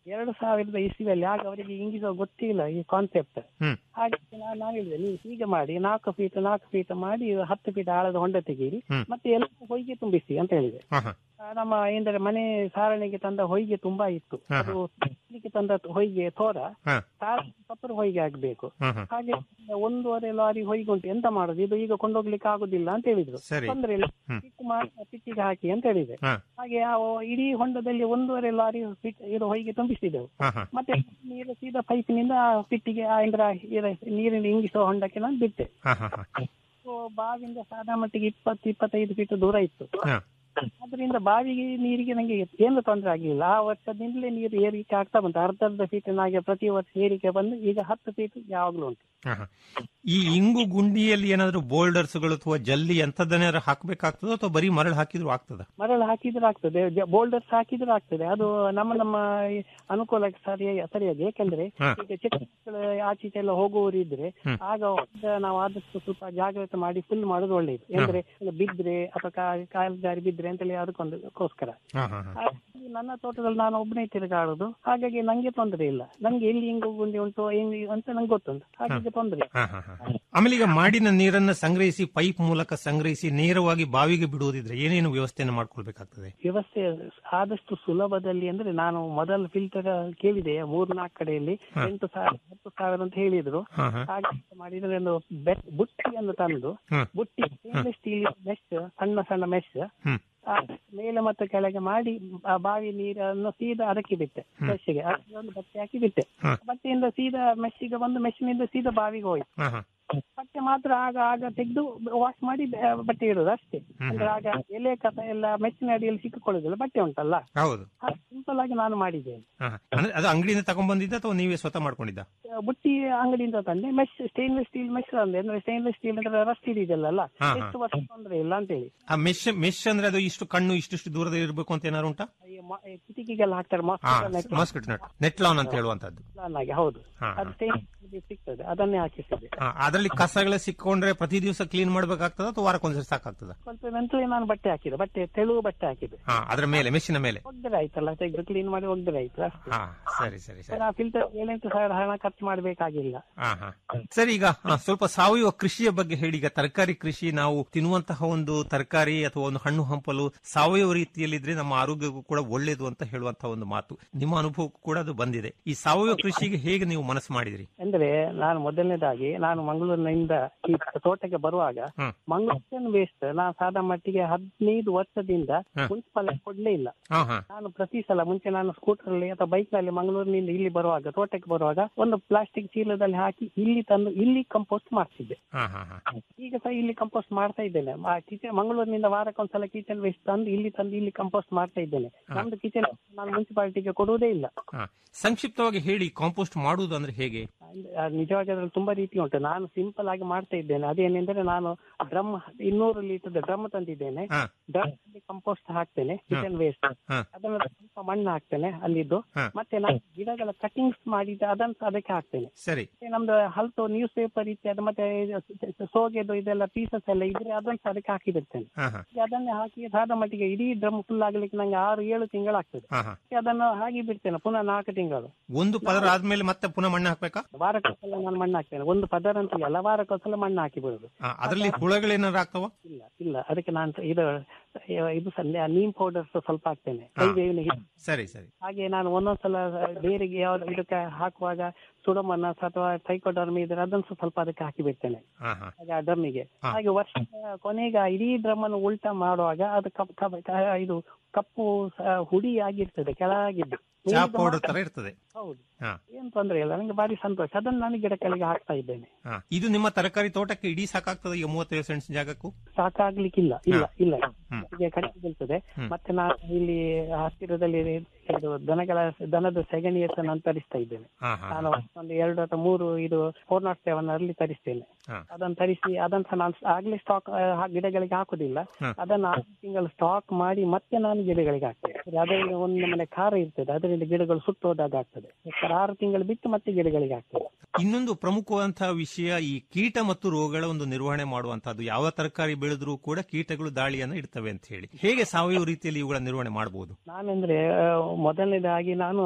ಎರಡು ಸಾವಿರದ ಇಸ್ವಿಯಲ್ಲಿ ಆಗ ಅವರಿಗೆ ಇಂಗಿಸೋ ಗೊತ್ತಿಲ್ಲ ಈ ಕಾನ್ಸೆಪ್ಟ್ ಹ್ಮ್. ಹಾಗೆ ನಾನು ನಾನು ಹೇಳಿದೆ ನೀವು ಹೀಗೆ ಮಾಡಿ ನಾಲ್ಕು ಫೀಟ್ ನಾಲ್ಕು ಫೀಟ್ ಮಾಡಿ ಹತ್ತು ಫೀಟ್ ಆಳದ ಹೊಂಡ ತೆಗೀರಿ ಹ್ಮ್. ಮತ್ತೆ ಎಲ್ಲ ಹೊಯ್ಗೆ ತುಂಬಿಸಿ ಅಂತ ಹೇಳಿದೆ ಹಾ, ಹಾ. ಆ, ನಮ್ಮ ಎಂದರೆ ಮನೆ ಸಾರಣೆಗೆ ತಂದ ಹೊಯ್ಗೆ ತುಂಬಾ ಇತ್ತು ಹಾ, ಹಾ. ಅದು ತಿನ್ಲಿಕ್ಕೆ ತಂದ ಹೊಯ್ಗೆ ತೋರ ಹಾ. ಸಪರ ಹೊಯ್ಗೆ ಆಗ್ಬೇಕು ಹಾ, ಹಾ. ಹಾಗೆ ಒಂದೂವರೆ ಲಾರಿ ಹೊಯ್ಗೆ ಉಂಟು ಎಂತ ಮಾಡುದು ಇದು ಈಗ ಕೊಂಡೋಗ್ಲಿಕ್ಕೆ ಆಗುದಿಲ್ಲ ಅಂತ ಹೇಳಿದ್ರು ಸರಿ. ತೊಂದ್ರೆ ಇಲ್ಲ ಹ್ಮ್. ಪಿಕ್ ಮಾಡಿ ಪಿಟ್ಟಿಗೆ ಹಾಕಿ ಅಂತ ಹೇಳಿದೆ ಹಾ. ಹಾಗೆ ಆ ಇಡೀ ಹೊಂಡದಲ್ಲಿ ಒಂದೂವರೆ ಲಾರಿ ಪಿಟ್- ಇದು ಹೊಯ್ಗೆ ತುಂಬಿಸಿದೆವು ಹಾ, ಹಾ. ಮತ್ತೆ ನೀರು ಸೀದಾ ಪೈಪಿನಿಂದ ಆ ಪಿಟ್ಟಿಗೆ ಆ ಇಂದ್ರ ಇರ- ನೀರಿನ ಇಂಗಿಸೋ ಹೊಂಡಕ್ಕೆ ನಾನು ಬಿಟ್ಟೆ ಹಾ, ಹಾ, ಹಾ. ಸೊ ಬಾವಿಯಿಂದ ಸಾದಾ ಮಟ್ಟಿಗೆ ಇಪ್ಪತ್ತು ಇಪ್ಪತ್ತೈದು ಫೀಟ್ ದೂರ ಇತ್ತು ಹಾ. ಅದರಿಂದ ಬಾವಿಗೆ ನೀರಿಗೆ ನಂಗೆ ಏನು ತೊಂದರೆ ಆಗಲಿಲ್ಲ ಆ ವರ್ಷದಿಂದಲೇ ನೀರು ಏರಿಕೆ ಆಗ್ತಾ ಬಂತು ಅರ್ಧ ಅರ್ಧ ಫೀಟಿನಾಗೆ ಪ್ರತಿ ವರ್ಷ ಏರಿಕೆ ಬಂದು ಈಗ ಹತ್ತು ಫೀಟ್ ಯಾವಾಗ್ಲೂ ಉಂಟು ಹಾ, ಹಾ. ಈ ಇಂಗು ಗುಂಡಿಯಲ್ಲಿ ಏನಾದ್ರು ಬೋಲ್ಡರ್ಸ್ಗಳು ಅಥವಾ ಜಲ್ಲಿ ಎಂತದನ್ನೇನಾದ್ರು ಹಾಕ್ಬೇಕಾಗ್ತದೋ ಅಥವಾ ಬರೀ ಮರಳು ಹಾಕಿದ್ರು ಆಗ್ತದ ಮರಳು ಹಾಕಿದ್ರೆ ಆಗ್ತದೆ ಬೋಲ್ಡರ್ಸ್ ಹಾಕಿದ್ರೆ ಆಗ್ತದೆ ಅದು ನಮ್ಮ ನಮ್ಮ ಈ ಅನುಕೂಲಕ್ಕೆ ಸರಿಯಾಗಿ ಸರಿಯಾಗಿ ಯಾಕಂದ್ರೆ ಹಾ. ಈಗ ಚಿಕ್ಕ ಮಕ್ಕಳು ಆಚೆ ಈಚೆ ಎಲ್ಲ ಹೋಗುವವರು ಇದ್ರೆ ಹ್ಮ್. ಆಗ ಒಂದು ನಾವು ಆದಷ್ಟು ಸ್ವಲ್ಪ ಜಾಗ್ರತೆ ಮಾಡಿ ಫುಲ್ ಮಾಡೋದು ಒಳ್ಳೇದು ಅಂದ್ರೆ ಬಿದ್ರೆ ಅಥವಾ ಕಾ- ಕಾಲು ಜಾರಿ ಬಿದ್ರೆ ಅಂತೇಳಿ ಅದಕ್ಕೊಂದಕ್ಕೋಸ್ಕರ ಹಾ, ಹಾ, ಹಾ. ಹಾಗಾಗಿ ನನ್ನ ತೋಟದಲ್ಲಿ ನಾನು ಒಬ್ಬನೇ ತಿರುಗಾಡುದು ಹಾಗಾಗಿ ನಂಗೆ ತೊಂದರೆ ಇಲ್ಲ ನಂಗೆ ಎಲ್ಲಿ ಹಿಂಗು ಗುಂಡಿ ಉಂಟು ಏನು ಅಂತ ನಂಗೆ ಗೊತ್ತುಂಟು ಹಾಗಾಗಿ ತೊಂದರೆ ಇಲ್ಲ. ಹಾ, ಹಾ, ಹಾ. ಆಮೇಲೆ ಈಗ ಮಾಡಿನ ನೀರನ್ನ ಸಂಗ್ರಹಿಸಿ ಪೈಪ್ ಮೂಲಕ ಸಂಗ್ರಹಿಸಿ ನೇರವಾಗಿ ಬಾವಿಗೆ ಬಿಡುವುದಿದ್ರೆ ಏನೇನು ವ್ಯವಸ್ಥೆಯನ್ನು ಮಾಡ್ಕೊಳ್ಬೇಕಾಗ್ತದೆ ವ್ಯವಸ್ಥೆ ಆದಷ್ಟು ಸುಲಭದಲ್ಲಿ ಅಂದ್ರೆ ನಾನು ಮೊದಲು ಫಿಲ್ಟರ್ ಕೇಳಿದೆ ಮೂರ್ ನಾಲ್ಕು ಕಡೆಯಲ್ಲಿ ಹಾ. ಎಂಟು ಸಾವಿರ ಹತ್ತು ಸಾವಿರ ಅಂತ ಹೇಳಿದ್ರು ಹಾ, ಹಾ. ಹಾಗೆ ಎಂತ ಮಾಡಿದ್ರೆ ಒಂದು ಬೆ- ಬುಟ್ಟಿಯನ್ನು ತಂದು ಹ್ಮ್. ಬುಟ್ಟಿ ಸ್ಟೇನ್ಲೆಸ್ ಸ್ಟೀಲ್ ಮೆಶ್ ಸಣ್ಣ ಸಣ್ಣ ಮೆಶ್ ಹ್ಮ್. ಮೇಲೆ ಮತ್ತು ಕೆಳಗೆ ಮಾಡಿ ಆ ಬಾವಿ ನೀರನ್ನು ಸೀದಾ ಅದಕ್ಕೆ ಬಿಟ್ಟೆ ಹ್ಮ್. ಮೆಶ್ಗೆ ಅದಕ್ಕೆ ಒಂದು ಬಟ್ಟೆ ಹಾಕಿ ಬಿಟ್ಟೆ ಹಾ. ಬಟ್ಟೆಯಿಂದ ಸೀದಾ ಮೆಶ್ಶಿಗೆ ಬಂದು ಮೆಶ್ನಿಂದ ಸೀದಾ ಬಾವಿಗೆ ಹೋಯ್ತು ಹಾ, ಹಾ. ಬಟ್ಟೆ ಮಾತ್ರ ಆಗ ಆಗ ತೆಗೆದು ವಾಶ್ ಮಾಡಿ ಬೆ- ಬಟ್ಟೆ ಇರೋದು ಅಷ್ಟೇ ಹ್ಮ್. ಅಂದ್ರೆ ಆಗ ಎಲೆ ಕಸ ಎಲ್ಲ ಮೆಚ್ಚಿನ ಅಡಿಯಲ್ಲಿ ಸಿಕ್ಕಿಕೊಳ್ಳುದಿಲ್ಲ ಬಟ್ಟೆ ಉಂಟಲ್ಲ ಹೌದು ಸಿಂಪಲ್ ಆಗಿ ನಾನು ಮಾಡಿದ್ದೇನೆ ಹಾ, ಹಾ. ಅಂದ್ರೆ ಅದು ಅಂಗಡಿಯಿಂದ ತಗೊಂಡ್ಬಂದಿದ್ದ ಅಥವಾ ನೀವೇ ಸ್ವತಃ ಮಾಡ್ಕೊಂಡಿದ್ದ ಆ, ಬುಟ್ಟಿ ಅಂಗಡಿಯಿಂದ ತಂದೆ ಮೆಶ್ ಸ್ಟೇನ್ಲೆಸ್ ಸ್ಟೀಲ್ ಮೆಶ್ ತಂದೆ ಅಂದ್ರೆ ಸ್ಟೇನ್ಲೆಸ್ ಸ್ಟೀಲ್ ಅಂದ್ರೆ ರಸ್ಟ್ ಇದೆಯಲ್ಲ ಹಾ, ಹಾ. ಎಷ್ಟು ವರ್ಷ ತೊಂದ್ರೆ ಇಲ್ಲ ಅಂತೇಳಿ ಆ ಮೆಶ್ ಮೆಶ್ ಅಂದ್ರೆ ಅದು ಇಷ್ಟು ಕಣ್ಣು ಇಷ್ಟಿಷ್ಟು ದೂರದಲ್ಲಿ ಇರಬೇಕು ಅಂತ ಏನಾರು ಉಂಟಾ ಈ ಮ- ಈ ಕಿಟಕಿಗೆಲ್ಲ ಹಾಕ್ತಾರೆ ಹಾ ಮಾಸ್ಕ್ ಮಸ್ಕಿಟ್ ನೆಟ್ ನೆಟ್ ಲಾನ್ ಅಂತ ಹೇಳುವಂತದ್ದು ಆಗಿ ಹೌದು ಹಾ, ಅದು ಸ್ಟೇನ್ಲೆಸ್ ಸಿಗ್ತದೆ ಅದನ್ನೇ ಹಾಕಿಸಿದೆ ಹಾ, ಅದರಲ್ಲಿ ಕಸಗಳ ಸಿಕ್ಕೊಂಡ್ರೆ ಪ್ರತಿ ದಿವಸ ಕ್ಲೀನ್ ಮಾಡ್ಬೇಕಾಗ್ತದ ಅಥವಾ ವಾರಕ್ಕೊಂದ್ಸರಿ ಸಾಕಾಗ್ತದ ಸ್ವಲ್ಪ ನಂತರ ನಾನು ಬಟ್ಟೆ ಹಾಕಿದೆ ಬಟ್ಟೆ ತೆಳುವು ಬಟ್ಟೆ ಹಾಕಿದೆ ಹಾ ಅದ್ರ ಮೇಲೆ ಮೆಶಿನ ಮೇಲೆ ಒಗ್ದರೆ ಆಯ್ತಲ್ಲ ತೆಗೆದು ಕ್ಲೀನ್ ಮಾಡಿ ಒಗ್ದರೆ ಆಯ್ತು ಅಷ್ಟೇ ಹಾ ಸರಿ ಸರಿ ಸರಿ ಫಿಲ್ಟರ್ ಏಳೆಂಟು ಸಾವಿರ ಹಣ ಖರ್ಚು ಮಾಡಬೇಕಾಗಿಲ್ಲ ಹಾ ಹಾ ಸರಿ ಈಗ ಆ, ಸ್ವಲ್ಪ ಸಾವಯವ ಕೃಷಿಯ ಬಗ್ಗೆ ಹೇಳಿ ಈಗ ತರಕಾರಿ ಕೃಷಿ ನಾವು ತಿನ್ನುವಂತಹ ಒಂದು ತರಕಾರಿ ಅಥವಾ ಒಂದು ಹಣ್ಣು ಹಂಪಲು ಸಾವಯವ ರೀತಿಯಲ್ಲಿದ್ರೆ ನಮ್ಮ ಆರೋಗ್ಯಕ್ಕೂ ಕೂಡ ಒಳ್ಳೇದು ಅಂತ ಹೇಳುವಂತಹ ಒಂದು ಮಾತು ನಿಮ್ಮ ಅನುಭವಕ್ಕೂ ಕೂಡ ಅದು ಬಂದಿದೆ ಈ ಸಾವಯವ ಕೃಷಿಗೆ ಹೇಗೆ ನೀವು ಮನಸ್ಸು ಮಾಡಿದಿರಿ ಅಂದ್ರೆ ನಾನು ಮೊದಲನೇದಾಗಿ ನಾನು ಮಂಗಳೂರಿನಿಂದ ಈ ತೋಟಕ್ಕೆ ಬರುವಾಗ ಹ್ಮ್. ಮಂಗಳೂರಿನ ವೇಸ್ಟ್ ನಾನು ಸಾದಾ ಮಟ್ಟಿಗೆ ಹದಿನೈದು ವರ್ಷದಿಂದ ಹ್ಮ್. ಮುನ್ಸಿಪಲ್ ಕೊಡ್ಲೇ ಇಲ್ಲ ಹಾ ಹಾ ನಾನು ಪ್ರತಿ ಸಲ ಮುಂಚೆ ನಾನು ಸ್ಕೂಟರ್ ಅಲ್ಲಿ ಅಥವಾ ಬೈಕ್ ನಲ್ಲಿ ಮಂಗಳೂರಿನಿಂದ ಇಲ್ಲಿ ಬರುವಾಗ ತೋಟಕ್ಕೆ ಬರುವಾಗ ಒಂದು ಪ್ಲಾಸ್ಟಿಕ್ ಚೀಲದಲ್ಲಿ ಹಾಕಿ ಇಲ್ಲಿ ತಂದು ಇಲ್ಲಿ ಕಂಪೋಸ್ಟ್ ಮಾಡ್ತಿದ್ದೆ ಹಾ ಹಾ ಹಾ ಈಗ ಸಹ ಇಲ್ಲಿ ಕಂಪೋಸ್ಟ್ ಮಾಡ್ತಾ ಇದ್ದೇನೆ ಆ ಕಿಚನ್ ಮಂಗಳೂರಿನಿಂದ ವಾರಕ್ಕೊಂದ್ಸಲ ಕಿಚನ್ ವೇಸ್ಟ್ ತಂದು ಇಲ್ಲಿ ತಂದು ಇಲ್ಲಿ ಕಂಪೋಸ್ಟ್ ಮಾಡ್ತಾ ಇದ್ದೇನೆ ನಮ್ದು ಕಿಚನ್ ನಾನು ಮುನ್ಸಿಪಾಲಿಟಿಗೆ ಕೊಡುವುದೇ ಇಲ್ಲ ಹಾ ಸಂಕ್ಷಿಪ್ತವಾಗಿ ಹೇಳಿ ಕಾಂಪೋಸ್ಟ್ ಮಾಡುವುದು ಅಂದ್ರೆ ಹೇಗೆ ಅಂದ್ರೆ ಅದು ನಿಜವಾಗಿ ಅದ್ರಲ್ಲಿ ತುಂಬಾ ರೀತಿ ಉಂಟು ನಾನು ಸಿಂಪಲ್ ಆಗಿ ಮಾಡ್ತಾ ಇದ್ದೇನೆ ಅದೇನೆಂದ್ರೆ ನಾನು ಡ್ರಮ್ ಇನ್ನೂರು ಲೀಟರ್ ಡ್ರಮ್ ತಂದಿದ್ದೇನೆ ಹಾ. ಡ್ರಮ್ ಕಂಪೋಸ್ಟ್ ಹಾಕ್ತೇನೆ ಕಿಚನ್ ವೇಸ್ಟ್ ಹಾ. ಅದನ್ನ ಸ್ವಲ್ಪ ಮಣ್ಣು ಹಾಕ್ತೇನೆ ಅಲ್ಲಿದ್ದು ಹಾ. ಮತ್ತೆ ನಾನು ಗಿಡಗಳ ಕಟಿಂಗ್ಸ್ ಮಾಡಿದ್ದೆ ಅದನ್ನ ಸಹ ಅದಕ್ಕೆ ಹಾಕ್ತೇನೆ ಸರಿ ಮತ್ತೆ ನಮ್ದು ಹಲ್ತು ನ್ಯೂಸ್ ಪೇಪರ್ ಇತ್ಯಾದಿ ಮತ್ತೆ ಇದು ಸೋಗೆದು ಇದೆಲ್ಲ ಪೀಸಸ್ ಎಲ್ಲ ಇದ್ರೆ ಅದನ್ನ ಸಹ ಅದಕ್ಕೆ ಹಾಕಿ ಬಿಡ್ತೇನೆ ಹಾ ಹಾ ಈಗ ಅದನ್ನೇ ಹಾಕಿ ಸಾದ ಮಟ್ಟಿಗೆ ಇಡೀ ಡ್ರಮ್ ಫುಲ್ ಆಗ್ಲಿಕ್ಕೆ ನಂಗೆ ಆರು ಏಳು ತಿಂಗಳಾಗ್ತದೆ ಹಾ ಹಾ ಅದನ್ನು ಹಾಗೆ ಬಿಡ್ತೇನೆ ಪುನಃ ನಾಲ್ಕು ತಿಂಗಳು ಒಂದು ಪದರ ಆದ್ಮೇಲೆ ಮತ್ತೆ ಪುನಃ ಮಣ್ಣು ಹಾಕ್ಬೇಕಾ ವಾರಕ್ಕೊಂದ್ಸಲ ನಾನು ಮಣ್ಣು ಹಾಕ್ತೇನೆ ಒಂದು ಪದರ ಅಂತ ಇಲ್ಲ ವಾರಕ್ಕೊಂದ್ಸಲ ಮಣ್ಣು ಹಾಕಿ ಬಿಡುದು ಹಾ, ಅದರಲ್ಲಿ ಹುಳಗಳೇನಾರು ಆಗ್ತಾವ ಇಲ್ಲ ಇಲ್ಲ ಅದಕ್ಕೆ ನಾನು ಇದು ಇದು ಸಹ ನೀಮ್ ಪೌಡರ್ ಸ್ವಲ್ಪ ಹಾಕ್ತೇನೆ ಕೈ ಬೇವಿನ ಹಿಟ್ಟು. ಸರಿ ಸರಿ ಹಾಗೆ ನಾನು ಒಂದೊಂದ್ಸಲ ಬೇರೆಗೆ ಯಾವ್ದು ಇದಕ್ಕೆ ಹಾಕುವಾಗ ಸುಡಮನಸ್ ಅಥವಾ ಟೈಕೋಡರ್ಮಿ ಇದ್ರೆ ಅದನ್ನು ಸಹ ಸ್ವಲ್ಪ ಅದಕ್ಕೆ ಹಾಕಿ ಬಿಡ್ತೇನೆ ಹಾ ಹಾ ಹಾಗೆ ಆ ಡ್ರಮ್ಮಿಗೆ ಹಾ. ಹಾಗೆ ವರ್ಷ ಕೊನೆಗೆ ಆ ಇಡೀ ಡ್ರಮ್ ಅನ್ನು ಉಲ್ಟಾ ಮಾಡುವಾಗ ಅದು ಕಪ್ ಕಪ್ ಕ- ಇದು ಕಪ್ಪು ಸ- ಹುಡಿ ಆಗಿರ್ತದೆ ಕೆಳಗಿದ್ದು ಚಾ ಮೇಲಿದ್ದು ಪೌಡರ್ ಮಾತ್ರ- ತರ ಇರ್ತದೆ ಹೌದು ಹಾ ಏನ್ ತೊಂದ್ರೆ ಇಲ್ಲ ನಂಗೆ ಬಾರಿ ಸಂತೋಷ ಅದನ್ನು ನಾನು ಗಿಡಗಳಿಗೆ ಹಾಕ್ತಾ ಇದ್ದೇನೆ ಹಾ ಇದು ನಿಮ್ಮ ತರಕಾರಿ ತೋಟಕ್ಕೆ ಇಡೀ ಸಾಕಾಗ್ತದೆ ಈಗ ಮೂವತ್ತೈದು ಸೆಂಟ್ಸ್ ಜಾಗಕ್ಕೂ ಸಾಕಾಗ್ಲಿಕ್ಕಿಲ್ಲ ಇಲ್ಲ ಇಲ್ಲ ಹ್ಮ್. ಈಗ ಕಡಿಮೆ ಬೀಳ್ತದೆ ಹ್ಮ್. ಮತ್ತೆ ನಾನು ಇಲ್ಲಿ ಹತ್ತಿರದಲ್ಲಿ ಇದು ದನಗಳ ದನದ ಸೆಗಣಿಯ ಸಹ ನಾನು ತರಿಸ್ತಾ ಇದ್ದೇನೆ ಹಾ ಹಾ ನಾನು ಒಂದು ಎರಡು ಅಥವಾ ಮೂರು ಇದು ಫೋರ್ ನಾಟ್ ಸೆವೆನ್ ಅಲ್ಲಿ ತರಿಸ್ತೇನೆ ಹಾ. ಅದನ್ನು ತರಿಸಿ ಅದನ್ನ ಸಹ ನಾನು ಆಗ್ಲೇ ಸ್ಟಾಕ್ ಗಿಡಗಳಿಗೆ ಹಾಕುದಿಲ್ಲ ಹಾ. ಅದನ್ನ ಆರು ತಿಂಗಳು ಸ್ಟಾಕ್ ಮಾಡಿ ಮತ್ತೆ ನಾನು ಗಿಡಗಳಿಗೆ ಹಾಕ್ತೇನೆ ಅದರಿಂದ ಒಂದು ಮನೆ ಖಾರ ಇರ್ತದೆ ಅದರಿಂದ ಗಿಡಗಳು ಸುಟ್ಟೋದಾಗ ಆಗ್ತದೆ ಬೇಕಾದ್ರೆ ಆರು ತಿಂಗಳು ಬಿಟ್ಟು ಮತ್ತೆ ಗಿಡಗಳಿಗೆ ಹಾಕ್ತೇನೆ ಇನ್ನೊಂದು ಪ್ರಮುಖವಾದಂತಹ ವಿಷಯ ಈ ಕೀಟ ಮತ್ತು ರೋಗಗಳ ಒಂದು ನಿರ್ವಹಣೆ ಮಾಡುವಂತಹದ್ದು ಯಾವ ತರಕಾರಿ ಬೆಳೆದ್ರೂ ಕೂಡ ಕೀಟಗಳು ದಾಳಿಯನ್ನ ಇಡ್ತವೆ ಅಂತ ಹೇಳಿ ಹೇಗೆ ಸಾವಯವ ರೀತಿಯಲ್ಲಿ ಇವುಗಳ ನಿರ್ವಹಣೆ ಮಾಡಬಹುದು ನಾನಂದ್ರೆ ಆ, ಮೊದಲನೇದಾಗಿ ನಾನು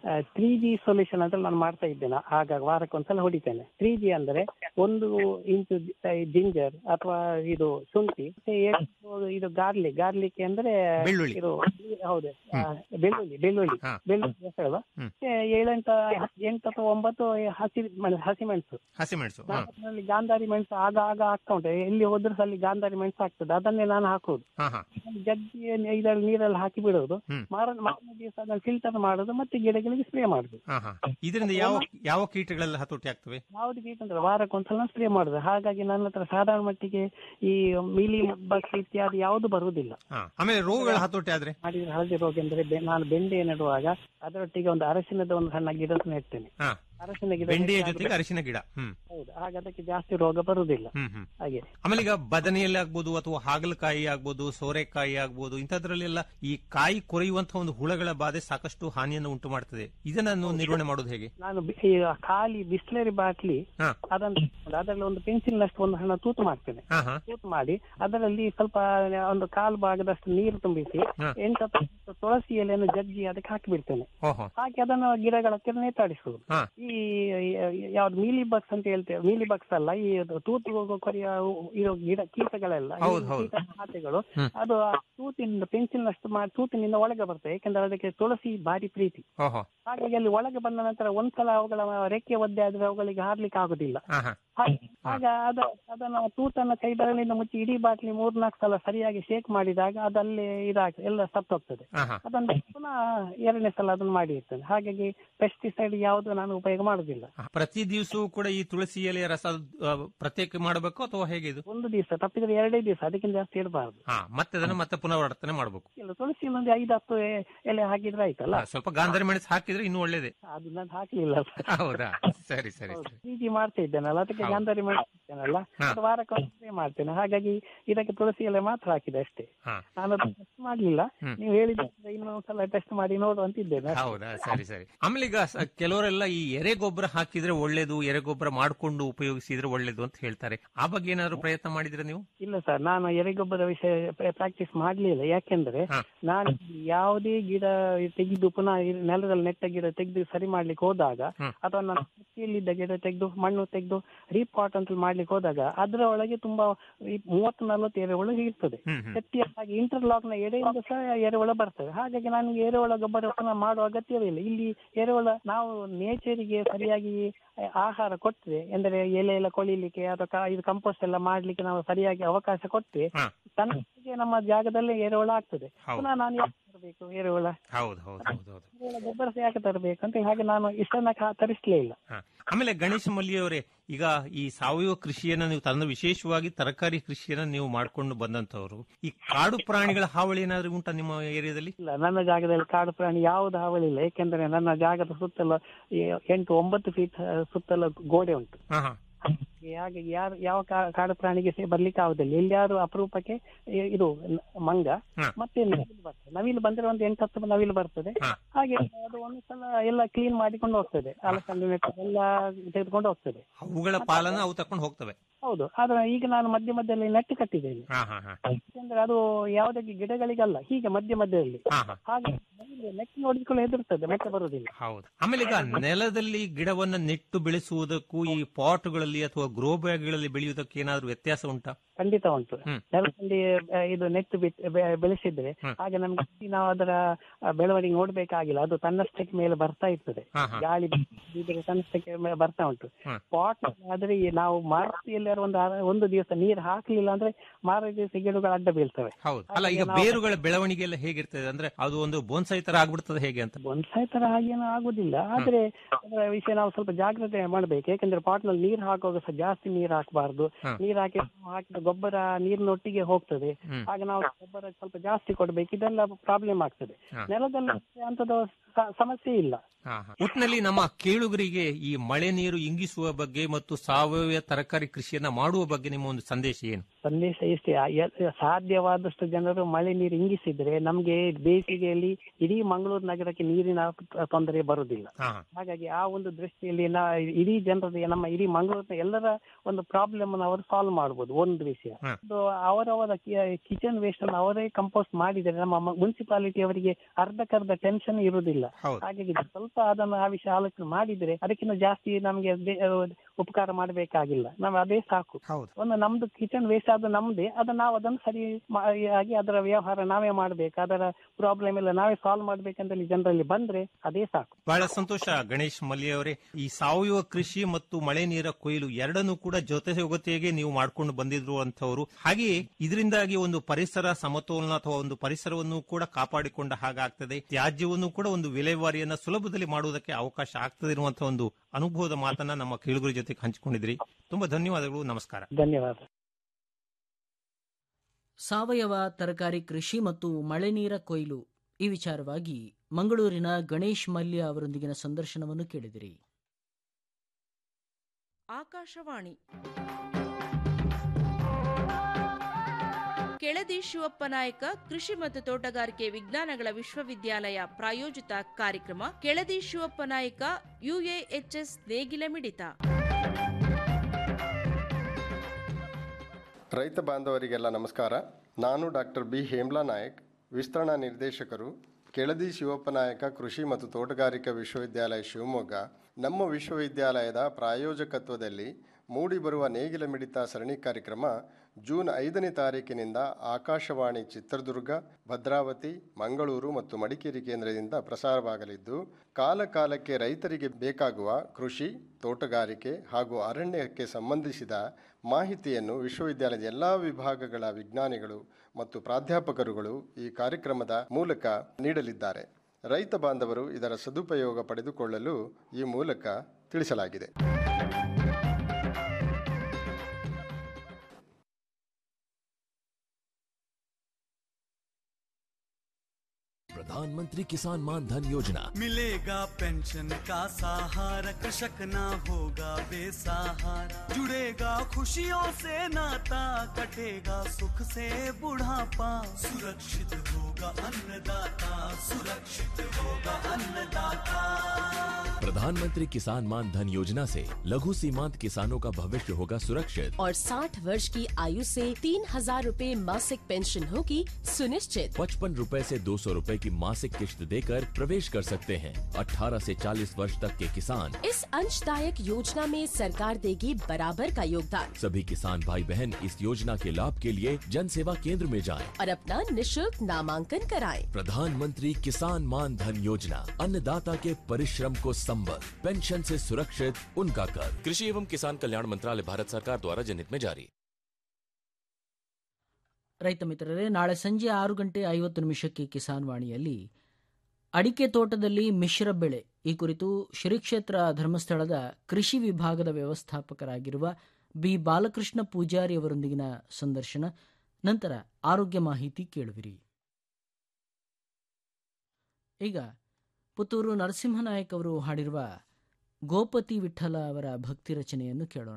ತ್ರೀ ಜಿ ಸೊಲ್ಯೂಷನ್ ಅಂತ ನಾನು ಮಾಡ್ತಾ ಇದ್ದೇನೆ ಆಗ ವಾರಕ್ಕೊಂದ್ಸಲ ಹೊಡಿತೇನೆ ತ್ರೀ ಜಿ ಅಂದ್ರೆ ಒಂದು ಇಂಚು ಜಿಂಜರ್ ಅಥವಾ ಇದು ಶುಂಠಿ ಮತ್ತೆ ಎಷ್ಟು ಇದು ಗಾರ್ಲಿಕ್ ಗಾರ್ಲಿಕ್ ಅಂದ್ರೆ ಬೆಳ್ಳುಳ್ಳಿ. ಇದು ಹೌದು ಆ, ಬೆಳ್ಳುಳ್ಳಿ ಬೆಳ್ಳುಳ್ಳಿ ಹಾ. ಬೆಳ್ಳುಳ್ಳಿ ಹೆಸರು ಹ್ಮ್. ಮತ್ತೆ ಏಳೆಂಟ ಎಂಟು ಅಥವಾ ಒಂಬತ್ತು ಹಸಿ ಮೆಣಸು ಹಸಿಮೆಣಸು ಹಸಿಮೆಣಸು ಹಾ ಅದರಲ್ಲಿ ಗಾಂಧಾರಿ ಮೆಣಸು ಆಗ ಆಗ ಆಗ್ತಾ ಉಂಟು ಎಲ್ಲಿ ಹೋದ್ರು ಸಹ ಅಲ್ಲಿ ಗಾಂಧಾರಿ ಮೆಣಸು ಆಗ್ತದೆ ಅದನ್ನೇ ನಾನು ಹಾಕುದು ಹಾ ಹಾ ಜಗ್ಗಿ ಇದರಲ್ಲಿ ನೀರಲ್ಲಿ ಹಾಕಿ ಬಿಡೋದು ಹ್ಮ್. ಮಾರ ಮಾರನೇ ದಿವಸ ಅದನ್ನು ಫಿಲ್ಟರ್ ಮಾಡೋದು ಮತ್ತೆ ಗಿಡಗಳಿಗೆ ಸ್ಪ್ರೇ ಮಾಡುದು ಹಾ ಹಾ ಇದರಿಂದ ಯಾವ ಯಾವ ಕೀಟಗಳೆಲ್ಲ ಹತೋಟಿ ಆಗ್ತವೆ ಯಾವ್ದು ಬೇಕಂದ್ರೆ ವಾರಕ್ಕೊಂದ್ಸಲ ಸ್ಪ್ರೇ ಮಾಡುದು ಹಾಗಾಗಿ ನನ್ನ ಹತ್ರ ಸಾಧಾರಣ ಮಟ್ಟಿಗೆ ಈ ಮೀಲಿ ಬಸ್ ಇತ್ಯಾದಿ ಯಾವುದು ಬರುವುದಿಲ್ಲ ಹಾ ಆಮೇಲೆ ರೋಗಗಳ ಹತೋಟಿ ಆದ್ರೆ ಮಾಡಿದ್ರೆ ಹಳದಿ ರೋಗ ಅಂದ್ರೆ ಬೆ- ನಾನು ಬೆಂಡೆ ನೆಡುವಾಗ ಅದರೊಟ್ಟಿಗೆ ಒಂದು ಅರಸಿನದ ಒಂದು ಸಣ್ಣ ಗಿಡ ನೆಡ್ತೇನೆ ಹಾ ಅರಸಿನ ಗಿಡ ಬೆಂಡೆಯ ನೆಟ್ಟಾಗ ಜೊತೆಗೆ ಅರಿಶಿನ ಗಿಡ ಹ್ಮ್ ಹೌದು ಆಗ ಅದಕ್ಕೆ ಜಾಸ್ತಿ ರೋಗ ಬರುವುದಿಲ್ಲ ಹ್ಮ್ ಹ್ಮ್ ಹಾಗೆ ಆಮೇಲೆ ಈಗ ಬದನೆಯಲ್ಲಿ ಆಗ್ಬೋದು ಅಥವಾ ಹಾಗಲಕಾಯಿ ಆಗ್ಬೋದು ಸೋರೆಕಾಯಿ ಆಗ್ಬೋದು ಇಂಥದ್ರಲ್ಲೆಲ್ಲ ಈ ಕಾಯಿ ಕೊರೆಯುವಂತಹ ಒಂದು ಹುಳಗಳ ಬಾಧೆ ಸಾಕಷ್ಟು ಹಾನಿಯನ್ನು ಉಂಟು ಮಾಡ್ತದೆ ಇದನ್ನು ನಿರ್ವಹಣೆ ಮಾಡೋದು ಹೇಗೆ ನಾನು ಬಿ- ಈ ಖಾಲಿ ಬಿಸ್ಲರಿ ಬಾಟ್ಲಿ ಹಾ ಅದನ್ನು ತಗೊಂಡು ಅದರಲ್ಲಿ ಒಂದು ಪೆನ್ಸಿಲ್ ನಷ್ಟು ಒಂದು ಸಣ್ಣ ತೂತು ಮಾಡ್ತೇನೆ ಹಾ ಹಾ ತೂತು ಮಾಡಿ ಅದರಲ್ಲಿ ಸ್ವಲ್ಪ ಒಂದು ಕಾಲು ಭಾಗದಷ್ಟು ನೀರು ತುಂಬಿಸಿ ಹಾ. ಎಂಟು ಅಥವಾ ಹತ್ತು ತುಳಸಿ ಎಲೆಯನ್ನು ಜಜ್ಜಿ ಅದಕ್ಕೆ ಹಾಕಿ ಬಿಡ್ತೇನೆ ಓಹೋ ಹಾಕಿ ಅದನ್ನು ಗಿಡಗಳ ಹತ್ತಿರ ನೇತಾಡಿಸುವುದು ಹಾ ಈ ಯಾವ್ದು ಮೀಲಿ ಬಕ್ಸ್ ಅಂತ ಹೇಳ್ತೇವೆ ಮೀಲಿ ಬಕ್ಸ್ ಅಲ್ಲ ಈ ಅದು ತೂತು ಕೊರಿಯ ಇದು ಗಿಡ ಕೀಟಗಳೆಲ್ಲ ಈ ಹೌದು, ಹೌದು. ಕೀಟ ಖಾತೆಗಳು ಹ್ಮ್. ಅದು ಆ ತೂತಿನಿಂದ ಪೆನ್ಸಿಲ್ ನಷ್ಟು ಮಾಡಿ ತೂತಿನಿಂದ ಒಳಗೆ ಬರ್ತದೆ ಯಾಕಂದ್ರೆ ಅದಕ್ಕೆ ತುಳಸಿ ಭಾರಿ ಪ್ರೀತಿ ಓಹೋ ಹಾಗಾಗಿ ಅಲ್ಲಿ ಒಳಗೆ ಬಂದ ನಂತರ ಒಂದ್ಸಲ ಅವುಗಳ ರೆಕ್ಕೆ ಒದ್ದೆ ಆದ್ರೆ ಅವುಗಳಿಗೆ ಹಾರ್ಲಿಕ್ಕೆ ಆಗುದಿಲ್ಲ ಹಾ ಹಾ ಹಾಗೆ- ಆಗ ಅದ ಅದನ್ನ ತೂತನ್ನ ಕೈ ಬೆರಳಿಂದ ಮುಚ್ಚಿ ಇಡೀ ಬಾಟ್ಲಿ ಮೂರ್ನಾಲ್ಕು ಸಲ ಸರಿಯಾಗಿ ಶೇಕ್ ಮಾಡಿದಾಗ ಅದಲ್ಲೇ ಇದಾಗ ಎಲ್ಲ ಸತ್ತೋಗ್ತದೆ ಹಾ ಹಾ ಅದನ್ನು ಪುನಃ ಎರಡನೇ ಸಲ ಅದನ್ನ ಮಾಡಿ ಇರ್ತೇನೆ ಹಾಗಾಗಿ ಪೆಸ್ಟಿಸೈಡ್ ಯಾವುದು ನಾನು ಉಪಯೋಗ ಮಾಡುದಿಲ್ಲ ಹಾ. ಪ್ರತಿ ದಿವಸವೂ ಕೂಡ ಈ ತುಳಸಿ ಎಲೆಯ ರಸ ಆ, ಪ್ರತ್ಯೇಕ ಮಾಡಬೇಕು ಅಥವಾ ಹೇಗೆ ಇದು ಒಂದು ದಿವಸ ತಪ್ಪಿದ್ರೆ ಎರಡೇ ದಿವಸ ಅದಕ್ಕಿಂತ ಜಾಸ್ತಿ ಇಡಬಾರ್ದು ಹಾ ಮತ್ತೆ ಅದನ್ನು ಮತ್ತೆ ಪುನರಾವರ್ತನೆ ಮಾಡಬೇಕು ಇಲ್ಲ ತುಳಸಿ ಒಂದು ಐದು ಹತ್ತು ಎ- ಎಲೆ ಹಾಕಿದ್ರೆ ಆಯ್ತಲ್ಲ ಸ್ವಲ್ಪ ಗಾಂಧಾರಿ ಮೆಣಸು ಹಾಕಿದ್ರೆ ಇನ್ನೂ ಒಳ್ಳೇದೇ ಅದು ನಾನು ಹಾಕ್ಲಿಲ್ಲ ಹೌದಾ ಸರಿ ಸರಿ ಸರಿ ಪ್ರೀತಿ ಮಾಡ್ತಾ ಇದ್ದೇನಲ್ಲ ಅದಕ್ಕೆ ಹೌದು. ಗಾಂಧಾರಿ ಮಾಡ್ತೇನಲ್ಲ ಹಾ. ಅದು ವಾರಕ್ಕೆ ಸ್ಪ್ರೇ ಮಾಡ್ತೇನೆ ಹಾಗಾಗಿ ಇದಕ್ಕೆ ತುಳಸಿ ಎಲೆ ಮಾತ್ರ ಹಾಕಿದೆ ಅಷ್ಟೇ ಹಾ ನಾನು ಟೆಸ್ಟ್ ಮಾಡ್ಲಿಲ್ಲ ಹ್ಮ್. ನೀವು ಹೇಳಿದ್ರೆ ಇನ್ನೊಂದ್ಸಲ ಟೆಸ್ಟ್ ಮಾಡಿ ನೋಡು ಅಂತಿದ್ದೇನೆ ಹೌದಾ ಸರಿ ಸರಿ ಆಮೇಲೆ ಈಗ ಸ- ಕೆಲವರೆಲ್ಲ ಈ ಎರೆಗೊಬ್ಬರ ಹಾಕಿದ್ರೆ ಒಳ್ಳೇದು ಎರೆಗೊಬ್ಬರ ಮಾಡ್ಕೊಂಡು ಉಪಯೋಗಿಸಿದ್ರೆ ಒಳ್ಳೇದು ಅಂತ ಹೇಳ್ತಾರೆ ಆ ಬಗ್ಗೆ ಏನಾದ್ರು ಪ್ರಯತ್ನ ಮಾಡಿದ್ರೆ ನೀವು ಇಲ್ಲ ಸರ್ ನಾನು ಎರೆಗೊಬ್ಬರ ವಿಷಯ ಪ್ರಾಕ್ಟೀಸ್ ಮಾಡ್ಲಿಲ್ಲ ಯಾಕೆಂದ್ರೆ ಹಾ. ನಾನು ಯಾವುದೇ ಗಿಡ ತೆಗೆದು ಪುನಃ ಈ ನೆಲದಲ್ಲಿ ನೆಟ್ಟ ಗಿಡ ತೆಗೆದು ಸರಿ ಮಾಡ್ಲಿಕ್ಕೆ ಹೋದಾಗ ಹ್ಮ್. ಅಥವಾ ನಾನು ಕೃಷಿಯಲ್ಲಿದ್ದ ಗಿಡ ತೆಗೆದು ಮಣ್ಣು ತೆಗೆದು ರೀಪಾಟ್ ಅಂತ ಮಾಡ್ಲಿಕ್ಕೆ ಹೋದಾಗ ಅದರ ಒಳಗೆ ತುಂಬಾ ಈ ಮೂವತ್ತು ನಲ್ವತ್ತು ಎರೆಹುಳು ಇರ್ತದೆ ಹ್ಮ್ ಹ್ಮ್ ಗಟ್ಟಿಯ ಹಾಗೆ ಇಂಟರ್ಲಾಕ್ ನ ಎಡೆಯಿಂದ ಸಹ ಎರೆಹುಳ ಬರ್ತದೆ ಹಾಗಾಗಿ ನನಗೆ ಎರೆಹುಳ ಗೊಬ್ಬರ ಪುನಃ ಮಾಡುವ ಅಗತ್ಯವೇ ಇಲ್ಲ ಇಲ್ಲಿ ಎರೆಹುಳ ನಾವು ನೇಚರಿಗೆ ಸರಿಯಾಗಿ ಆ, ಆಹಾರ ಕೊಟ್ರೆ ಅಂದ್ರೆ ಎಲೆ ಎಲ್ಲ ಕೊಳಿಲಿಕ್ಕೆ ಅಥವಾ ಕ- ಇದು ಕಂಪೋಸ್ಟ್ ಎಲ್ಲ ಮಾಡ್ಲಿಕ್ಕೆ ನಾವು ಸರಿಯಾಗಿ ಅವಕಾಶ ಕೊಟ್ರೆ ಹಾ. ತನ್ನಷ್ಟಕ್ಕೆ ನಮ್ಮ ಜಾಗದಲ್ಲೇ ಎರೆಹುಳ ಆಗ್ತದೆ ಹೌದು. ಪುನಃ ನಾನು ಯಾಕೆ ತರಬೇಕು ಎರೆಹುಳ ಹೌದು ಹೌದು ಹೌದು ಹೌದು ಎರೆಹುಳ ಗೊಬ್ಬರ ಸಹ ಯಾಕೆ ತರಬೇಕು ಅಂತ ಹಾಗೆ ನಾನು ಇಷ್ಟನ್ನ ಕಾ- ತರಿಸ್ಲೇ ಇಲ್ಲ ಹಾ. ಆಮೇಲೆ ಗಣೇಶ ಮಲ್ಲಿಯವರೇ ಈಗ ಈ ಸಾವಯವ ಕೃಷಿಯನ್ನ ನೀವು ತನ್ನ ವಿಶೇಷವಾಗಿ ತರಕಾರಿ ಕೃಷಿಯನ್ನ ನೀವು ಮಾಡ್ಕೊಂಡು ಬಂದಂತವರು ಈ ಕಾಡು ಪ್ರಾಣಿಗಳ ಹಾವಳಿ ಏನಾದ್ರು ಉಂಟಾ ನಿಮ್ಮ ಏರಿಯಾದಲ್ಲಿ ಇಲ್ಲ ನನ್ನ ಜಾಗದಲ್ಲಿ ಕಾಡು ಪ್ರಾಣಿ ಯಾವುದು ಹಾವಳಿ ಇಲ್ಲ ಏಕೆಂದರೆ ನನ್ನ ಜಾಗದ ಸುತ್ತಲ ಈ ಎಂಟು ಒಂಬತ್ತು ಫೀಟ್ ಸುತ್ತಲ ಗೋಡೆ ಉಂಟು ಹಾ ಹಾ ಹಾಗೆ ಯಾರು ಯಾವ ಕಾ- ಕಾಡು ಪ್ರಾಣಿಗೆ ಸಹ ಬರ್ಲಿಕ್ಕೆ ಆಗುದಿಲ್ಲ ಎಲ್ಲಿಯಾರು ಅಪರೂಪಕ್ಕೆ ಇ- ಇದು ನ- ಮಂಗ ಹಾ. ಮತ್ತೆ ನವಿಲು ಬರ್ತದೆ ನವಿಲು ಬಂದ್ರೆ ಒಂದು ಎಂಟು ಹತ್ತು ನವಿಲು ಬರ್ತದೆ ಹಾ. ಹಾಗೆ ಅದು ಒಂದು ಸಲ ಎಲ್ಲ ಕ್ಲೀನ್ ಮಾಡಿಕೊಂಡು ಹೋಗ್ತದೆ ಅಲಸಂದೆ ನೆಟ್ಟು ಎಲ್ಲ ತೆಗೆದುಕೊಂಡು ಹೋಗ್ತದೆ ಅವುಗಳ ಪಾಲನ ಅವು ತಕೊಂಡು ಹೋಗ್ತವೆ ಹೌದು ಆದ್ರೆ ಈಗ ನಾನು ಮಧ್ಯ ಮಧ್ಯದಲ್ಲಿ ನೆಟ್ಟು ಕಟ್ಟಿದ್ದೇನೆ ಹಾ ಹಾ ಹಾ ಯಾಕೆಂದ್ರೆ ಅದು ಯಾವುದಕ್ಕೆ ಗಿಡಗಳಿಗಲ್ಲ ಹೀಗೆ ಮಧ್ಯ ಮಧ್ಯದಲ್ಲಿ ಹಾ ಹಾ ಹಾಗೆ ನವಿಲು ನೆಟ್ಟು ನೋಡಿಕೊಳ್ಳಿ ಹೆದರ್ತದೆ ಮತ್ತೆ ಬರುವುದಿಲ್ಲ ಹೌದು ಆಮೇಲೆ ಈಗ ನೆಲದಲ್ಲಿ ಗಿಡವನ್ನ ನೆಟ್ಟು ಬೆಳೆಸುವುದಕ್ಕೂ ಈ ಪಾಟ್ಗಳಲ್ಲಿ ಅಥವಾ ಗ್ರೋ ಬ್ಯಾಗ್ಗಳಲ್ಲಿ ಬೆಳೆಯುವುದಕ್ಕೆ ಏನಾದ್ರು ವ್ಯತ್ಯಾಸ ಉಂಟಾ ಖಂಡಿತ ಉಂಟು ಹ್ಮ್. ನೆಲದಲ್ಲಿ ಆ, ಇದು ನೆಟ್ಟು ಬಿಟ್ ಬೆ- ಬೆಳೆಸಿದ್ರೆ ಹ್ಮ್. ಹಾಗೆ ನಮ್ಗೆ ನಾವು ಅದರ ಆ, ಬೆಳವಣಿಗೆ ನೋಡ್ಬೇಕಾಗಿಲ್ಲ ಅದು ತನ್ನಷ್ಟಕ್ಕೆ ಮೇಲೆ ಬರ್ತಾ ಇರ್ತದೆ ಹಾ ಹಾ ಗಾಳಿ ಬೀಸಿದ್ರೆ ತನ್ನಷ್ಟಕ್ಕೆ ಮೇಲೆ ಬರ್ತಾ ಉಂಟು ಹ್ಮ್. ಪಾಟ್ ಆದ್ರೆ ಈ ನಾವು ಮಾರುತಿಯಲ್ಲಿ ಒಂದು ಅರ- ಒಂದು ದಿವಸ ನೀರು ಹಾಕ್ಲಿಲ್ಲ ಅಂದ್ರೆ ಮಾರ ದಿವಸ ಗಿಡಗಳು ಅಡ್ಡ ಬೀಳ್ತವೆ ಹೌದು ಅಲ್ಲ ಈಗ ಬೇರುಗಳ ಬೆಳವಣಿಗೆ ಎಲ್ಲ ಹೇಗಿರ್ತದೆ ಅಂದ್ರೆ ಅದು ಒಂದು ಬೋನ್ಸೈ ತರ ಆಗ್ಬಿಡ್ತದೆ ಹೇಗೆ ಅಂತ ಬೊನ್ಸಾಯಿ ತರ ಹಾಗೇನು ಆಗುದಿಲ್ಲ ಆದ್ರೆ ಅದರ ವಿಷಯ ನಾವು ಸ್ವಲ್ಪ ಜಾಗ್ರತೆ ಮಾಡ್ಬೇಕು ಯಾಕಂದ್ರೆ ಪಾಟ್ ನಲ್ಲಿ ನೀರು ಹಾಕುವಾಗ ಸಹ ಜಾಸ್ತಿ ನೀರು ಹಾಕಬಾರ್ದು ಹ್ಮ್. ನೀರು ಹಾಕಿ ಹಾಕಿದ ಗೊಬ್ಬರ ನೀರಿನೊಟ್ಟಿಗೆ ಹೋಗ್ತದೆ ಹ್ಮ್. ಆಗ ನಾವು ಗೊಬ್ಬರ ಸ್ವಲ್ಪ ಜಾಸ್ತಿ ಕೊಡ್ಬೇಕು ಇದೆಲ್ಲ ಪ್ರಾಬ್ಲಮ್ ಆಗ್ತದೆ ಹಾ. ನೆಲದಲ್ಲಿ ಅಂತದ ಸಮಸ್ಯೆ ಇಲ್ಲ ಹಾ, ಹಾ. ಒಟ್ನಲ್ಲಿ ನಮ್ಮ ಕೇಳುಗರಿಗೆ ಈ ಮಳೆ ನೀರು ಇಂಗಿಸುವ ಬಗ್ಗೆ ಮತ್ತು ಸಾವಯವ ತರಕಾರಿ ಕೃಷಿಯನ್ನ ಮಾಡುವ ಬಗ್ಗೆ ನಿಮ್ಮ ಒಂದು ಸಂದೇಶ ಏನು ಸಂದೇಶ ಇಷ್ಟೇ ಆ ಎ- ಸಾಧ್ಯವಾದಷ್ಟು ಜನರು ಮಳೆ ನೀರು ಇಂಗಿಸಿದ್ರೆ ನಮ್ಗೆ ಬೇಸಿಗೆಯಲ್ಲಿ ಇಡೀ ಮಂಗಳೂರು ನಗರಕ್ಕೆ ನೀರಿನ ತ- ತೊಂದರೆ ಬರುವುದಿಲ್ಲ ಹಾ ಹಾಗಾಗಿ ಆ ಒಂದು ದೃಷ್ಟಿಯಲ್ಲಿ ನಾ ಇಡೀ ಜನರದ್ದು ನಮ್ಮ ಇಡೀ ಮಂಗಳೂರಿನ ಎಲ್ಲರ ಒಂದು ಪ್ರಾಬ್ಲಮ್ ಅವರು ಸಾಲ್ವ್ ಮಾಡಬಹುದು ಒಂದು ವಿಷಯ ಹ್ಮ್. So ಅವರವರ ಕಿಚನ್ ವೇಸ್ಟ್ ಅನ್ನು ಅವರೇ ಕಂಪೋಸ್ಟ್ ಮಾಡಿದರೆ ನಮ್ಮ ಮುನ್ಸಿಪಾಲಿಟಿ ಅವರಿಗೆ ಅರ್ಧಕ್ಕರ್ಧ ಟೆನ್ಷನ್ ಇರುವುದಿಲ್ಲ ಹೌದು ಹಾಗಾಗಿ ಸ್ವಲ್ಪ ಅದನ್ನು ಆ ವಿಷಯ ಆಲೋಚನೆ ಮಾಡಿದ್ರೆ ಅದಕ್ಕಿಂತ ಜಾಸ್ತಿ ನಮಗೆ ಬೆ- ಆ, ಉಪಕಾರ ಮಾಡಬೇಕಾಗಿಲ್ಲ ನಾವು ಅದೇ ಸಾಕು ಹೌದು ಒಂದು ನಮ್ದು ಕಿಚನ್ ವೇಸ್ಟ್ ಆದ ನಮ್ದೇ ಅದು ನಾವು ಅದನ್ನು ಸರಿ ಮಾ- ಆಗಿ ಅದರ ವ್ಯವಹಾರ ನಾವೇ ಮಾಡ್ಬೇಕು ಅದರ ಪ್ರಾಬ್ಲಮ್ ಎಲ್ಲ ನಾವೇ ಸಾಲ್ವ್ ಮಾಡ್ಬೇಕಂತ ಜನರಲ್ಲಿ ಬಂದ್ರೆ ಅದೇ ಸಾಕು ಬಹಳ ಸಂತೋಷ ಗಣೇಶ್ ಮಲ್ಲಿ ಅವರೇ ಈ ಸಾವಯವ ಕೃಷಿ ಮತ್ತು ಮಳೆ ನೀರ ಕೊಯ್ಲು ಎರಡನ್ನೂ ಕೂಡ ಜೊತೆ ಜೊತೆಗೆ ನೀವು ಮಾಡ್ಕೊಂಡು ಬಂದಿದ್ರು ಅಂತವರು ಹಾಗೆಯೇ ಇದರಿಂದಾಗಿ ಒಂದು ಪರಿಸರ ಸಮತೋಲನ ಅಥವಾ ಒಂದು ಪರಿಸರವನ್ನು ಕೂಡ ಕಾಪಾಡಿಕೊಂಡ ಹಾಗಾಗ್ತದೆ ತ್ಯಾಜ್ಯವನ್ನು ಕೂಡ ಒಂದು ವಿಲೇವಾರಿಯನ್ನ ಸುಲಭದಲ್ಲಿ ಮಾಡುವುದಕ್ಕೆ ಅವಕಾಶ ಆಗ್ತದೆ ಇರುವಂತಹ ಒಂದು ಅನುಭವದ ಮಾತನ್ನ ನಮ್ಮ ಕೇಳುಗರ ಜೊತೆ ಹಂಚಿಕೊಂಡಿದ್ರಿ ತುಂಬಾ ಧನ್ಯವಾದಗಳು ನಮಸ್ಕಾರ ಧನ್ಯವಾದ ಸಾವಯವ ತರಕಾರಿ ಕೃಷಿ ಮತ್ತು ಮಳೆ ನೀರ ಕೊಯ್ಲು ಈ ವಿಚಾರವಾಗಿ ಮಂಗಳೂರಿನ ಗಣೇಶ್ ಮಲ್ಯ ಅವರೊಂದಿಗಿನ ಸಂದರ್ಶನವನ್ನು ಕೇಳಿದಿರಿ ಆಕಾಶವಾಣಿ ಕೆಳದಿ ಶಿವಪ್ಪ ನಾಯಕ ಕೃಷಿ ಮತ್ತು ತೋಟಗಾರಿಕೆ ವಿಜ್ಞಾನಗಳ ವಿಶ್ವವಿದ್ಯಾಲಯ ಪ್ರಾಯೋಜಿತ ಕಾರ್ಯಕ್ರಮ ಕೆಳದಿ ಶಿವಪ್ಪ ನಾಯಕ ಯುಎಎಚ್ಎಸ್ ನೇಗಿಲ ಮಿಡಿತ ರೈತ ಬಾಂಧವರಿಗೆಲ್ಲ ನಮಸ್ಕಾರ ನಾನು ಡಾಕ್ಟರ್ ಬಿ ಹೇಮ್ಲಾ ನಾಯಕ್ ವಿಸ್ತರಣಾ ನಿರ್ದೇಶಕರು ಕೆಳದಿ ಶಿವಪ್ಪ ನಾಯಕ ಕೃಷಿ ಮತ್ತು ತೋಟಗಾರಿಕಾ ವಿಶ್ವವಿದ್ಯಾಲಯ ಶಿವಮೊಗ್ಗ ನಮ್ಮ ವಿಶ್ವವಿದ್ಯಾಲಯದ ಪ್ರಾಯೋಜಕತ್ವದಲ್ಲಿ ಮೂಡಿಬರುವ ನೇಗಿಲ ಮಿಡಿತ ಸರಣಿ ಕಾರ್ಯಕ್ರಮ ಜೂನ್ ಐದನೇ ತಾರೀಕಿನಿಂದ ಆಕಾಶವಾಣಿ ಚಿತ್ರದುರ್ಗ ಭದ್ರಾವತಿ ಮಂಗಳೂರು ಮತ್ತು ಮಡಿಕೇರಿ ಕೇಂದ್ರದಿಂದ ಪ್ರಸಾರವಾಗಲಿದ್ದು ಕಾಲ ಕಾಲಕ್ಕೆ ರೈತರಿಗೆ ಬೇಕಾಗುವ ಕೃಷಿ ತೋಟಗಾರಿಕೆ ಹಾಗೂ ಅರಣ್ಯಕ್ಕೆ ಸಂಬಂಧಿಸಿದ ಮಾಹಿತಿಯನ್ನು ವಿಶ್ವವಿದ್ಯಾಲಯದ ಎಲ್ಲ ವಿಭಾಗಗಳ ವಿಜ್ಞಾನಿಗಳು ಮತ್ತು ಪ್ರಾಧ್ಯಾಪಕರುಗಳು ಈ ಕಾರ್ಯಕ್ರಮದ ಮೂಲಕ ನೀಡಲಿದ್ದಾರೆ ರೈತ ಬಾಂಧವರು ಇದರ ಸದುಪಯೋಗ ಪಡೆದುಕೊಳ್ಳಲು ಈ ಮೂಲಕ ತಿಳಿಸಲಾಗಿದೆ प्रधानमंत्री किसान मान धन योजना मिलेगा पेंशन का सहारा कृषक ना होगा बेसहारा जुड़ेगा खुशियों से नाता कटेगा सुख से बुढ़ापा सुरक्षित होगा अन्नदाता सुरक्षित होगा अन्नदाता प्रधानमंत्री किसान मान धन योजना से लघु सीमांत किसानों का भविष्य होगा सुरक्षित और 60 वर्ष की आयु से तीन हजार रूपए मासिक पेंशन होगी सुनिश्चित पचपन रूपए ऐसी दो सौ रूपए की मासिक किश्त देकर प्रवेश कर सकते हैं 18 से 40 वर्ष तक के किसान इस अंशदायक योजना में सरकार देगी बराबर का योगदान सभी किसान भाई बहन इस योजना के लाभ के लिए जन सेवा केंद्र में जाएं। और अपना निशुल्क नामांकन कराएं। प्रधानमंत्री किसान मान धन योजना अन्नदाता के परिश्रम को संबल पेंशन से सुरक्षित उनका कर कृषि एवं किसान कल्याण मंत्रालय भारत सरकार द्वारा जनहित में जारी ರೈತ ಮಿತ್ರರೇ ನಾಳೆ ಸಂಜೆ ಆರು ಗಂಟೆ ಐವತ್ತು ನಿಮಿಷಕ್ಕೆ ಕಿಸಾನ್ ವಾಣಿಯಲ್ಲಿ ಅಡಿಕೆ ತೋಟದಲ್ಲಿ ಮಿಶ್ರ ಬೆಳೆ ಈ ಕುರಿತು ಶ್ರೀ ಕ್ಷೇತ್ರ ಧರ್ಮಸ್ಥಳದ ಕೃಷಿ ವಿಭಾಗದ ವ್ಯವಸ್ಥಾಪಕರಾಗಿರುವ ಬಿ ಬಾಲಕೃಷ್ಣ ಪೂಜಾರಿ ಅವರೊಂದಿಗಿನ ಸಂದರ್ಶನ ನಂತರ ಆರೋಗ್ಯ ಮಾಹಿತಿ ಕೇಳುವಿರಿ ಈಗ ಪುತ್ತೂರು ನರಸಿಂಹನಾಯಕ್ ಅವರು ಹಾಡಿರುವ ಗೋಪತಿ ವಿಠಲ ಅವರ ಭಕ್ತಿ ರಚನೆಯನ್ನು ಕೇಳೋಣ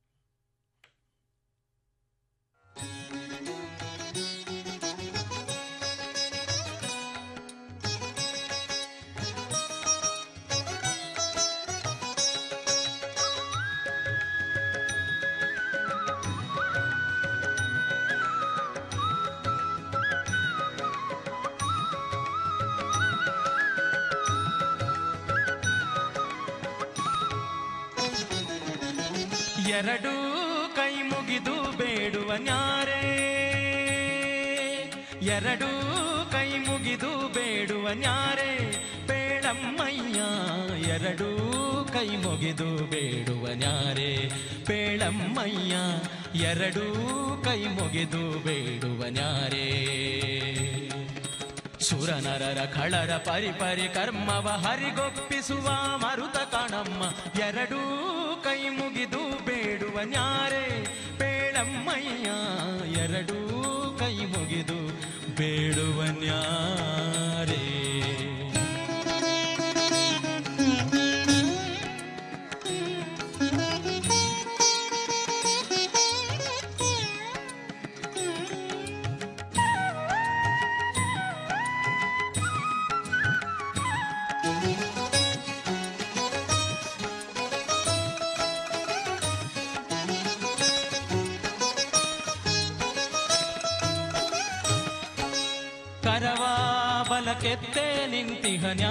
ಎರಡು ಕೈ ಮುಗಿದು ಬೇಡುವ ನ್ಯಾರೆ ಎರಡು ಕೈ ಮುಗಿದು ಬೇಡುವ ನ್ಯಾರೆ ಬೇಳಮ್ಮಯ್ಯ ಎರಡು ಕೈ ಮುಗಿದು ಬೇಡುವ ನ್ಯಾರೆ ಬೇಳಮ್ಮಯ್ಯ ಎರಡು ಕೈ ಮುಗಿದು ಬೇಡುವ ನ್ಯಾರೆ ಸುರನರರ ಖಳರ ಪರಿ ಪರಿ ಕರ್ಮವ ಹರಿಗೊಪ್ಪಿಸುವ ಮರುತ ಕಣಮ್ಮ ಎರಡೂ ಕೈ ಮುಗಿದು ಬೇಡುವ ನ್ಯಾರೆ ಬೇಳಮ್ಮಯ್ಯ ಎರಡೂ ಕೈ ಮುಗಿದು ಬೇಡುವ ನ್ಯಾರೆ ಕರವಾ ಬಲಕೆತ್ತೇ ನಿಂತಿಹ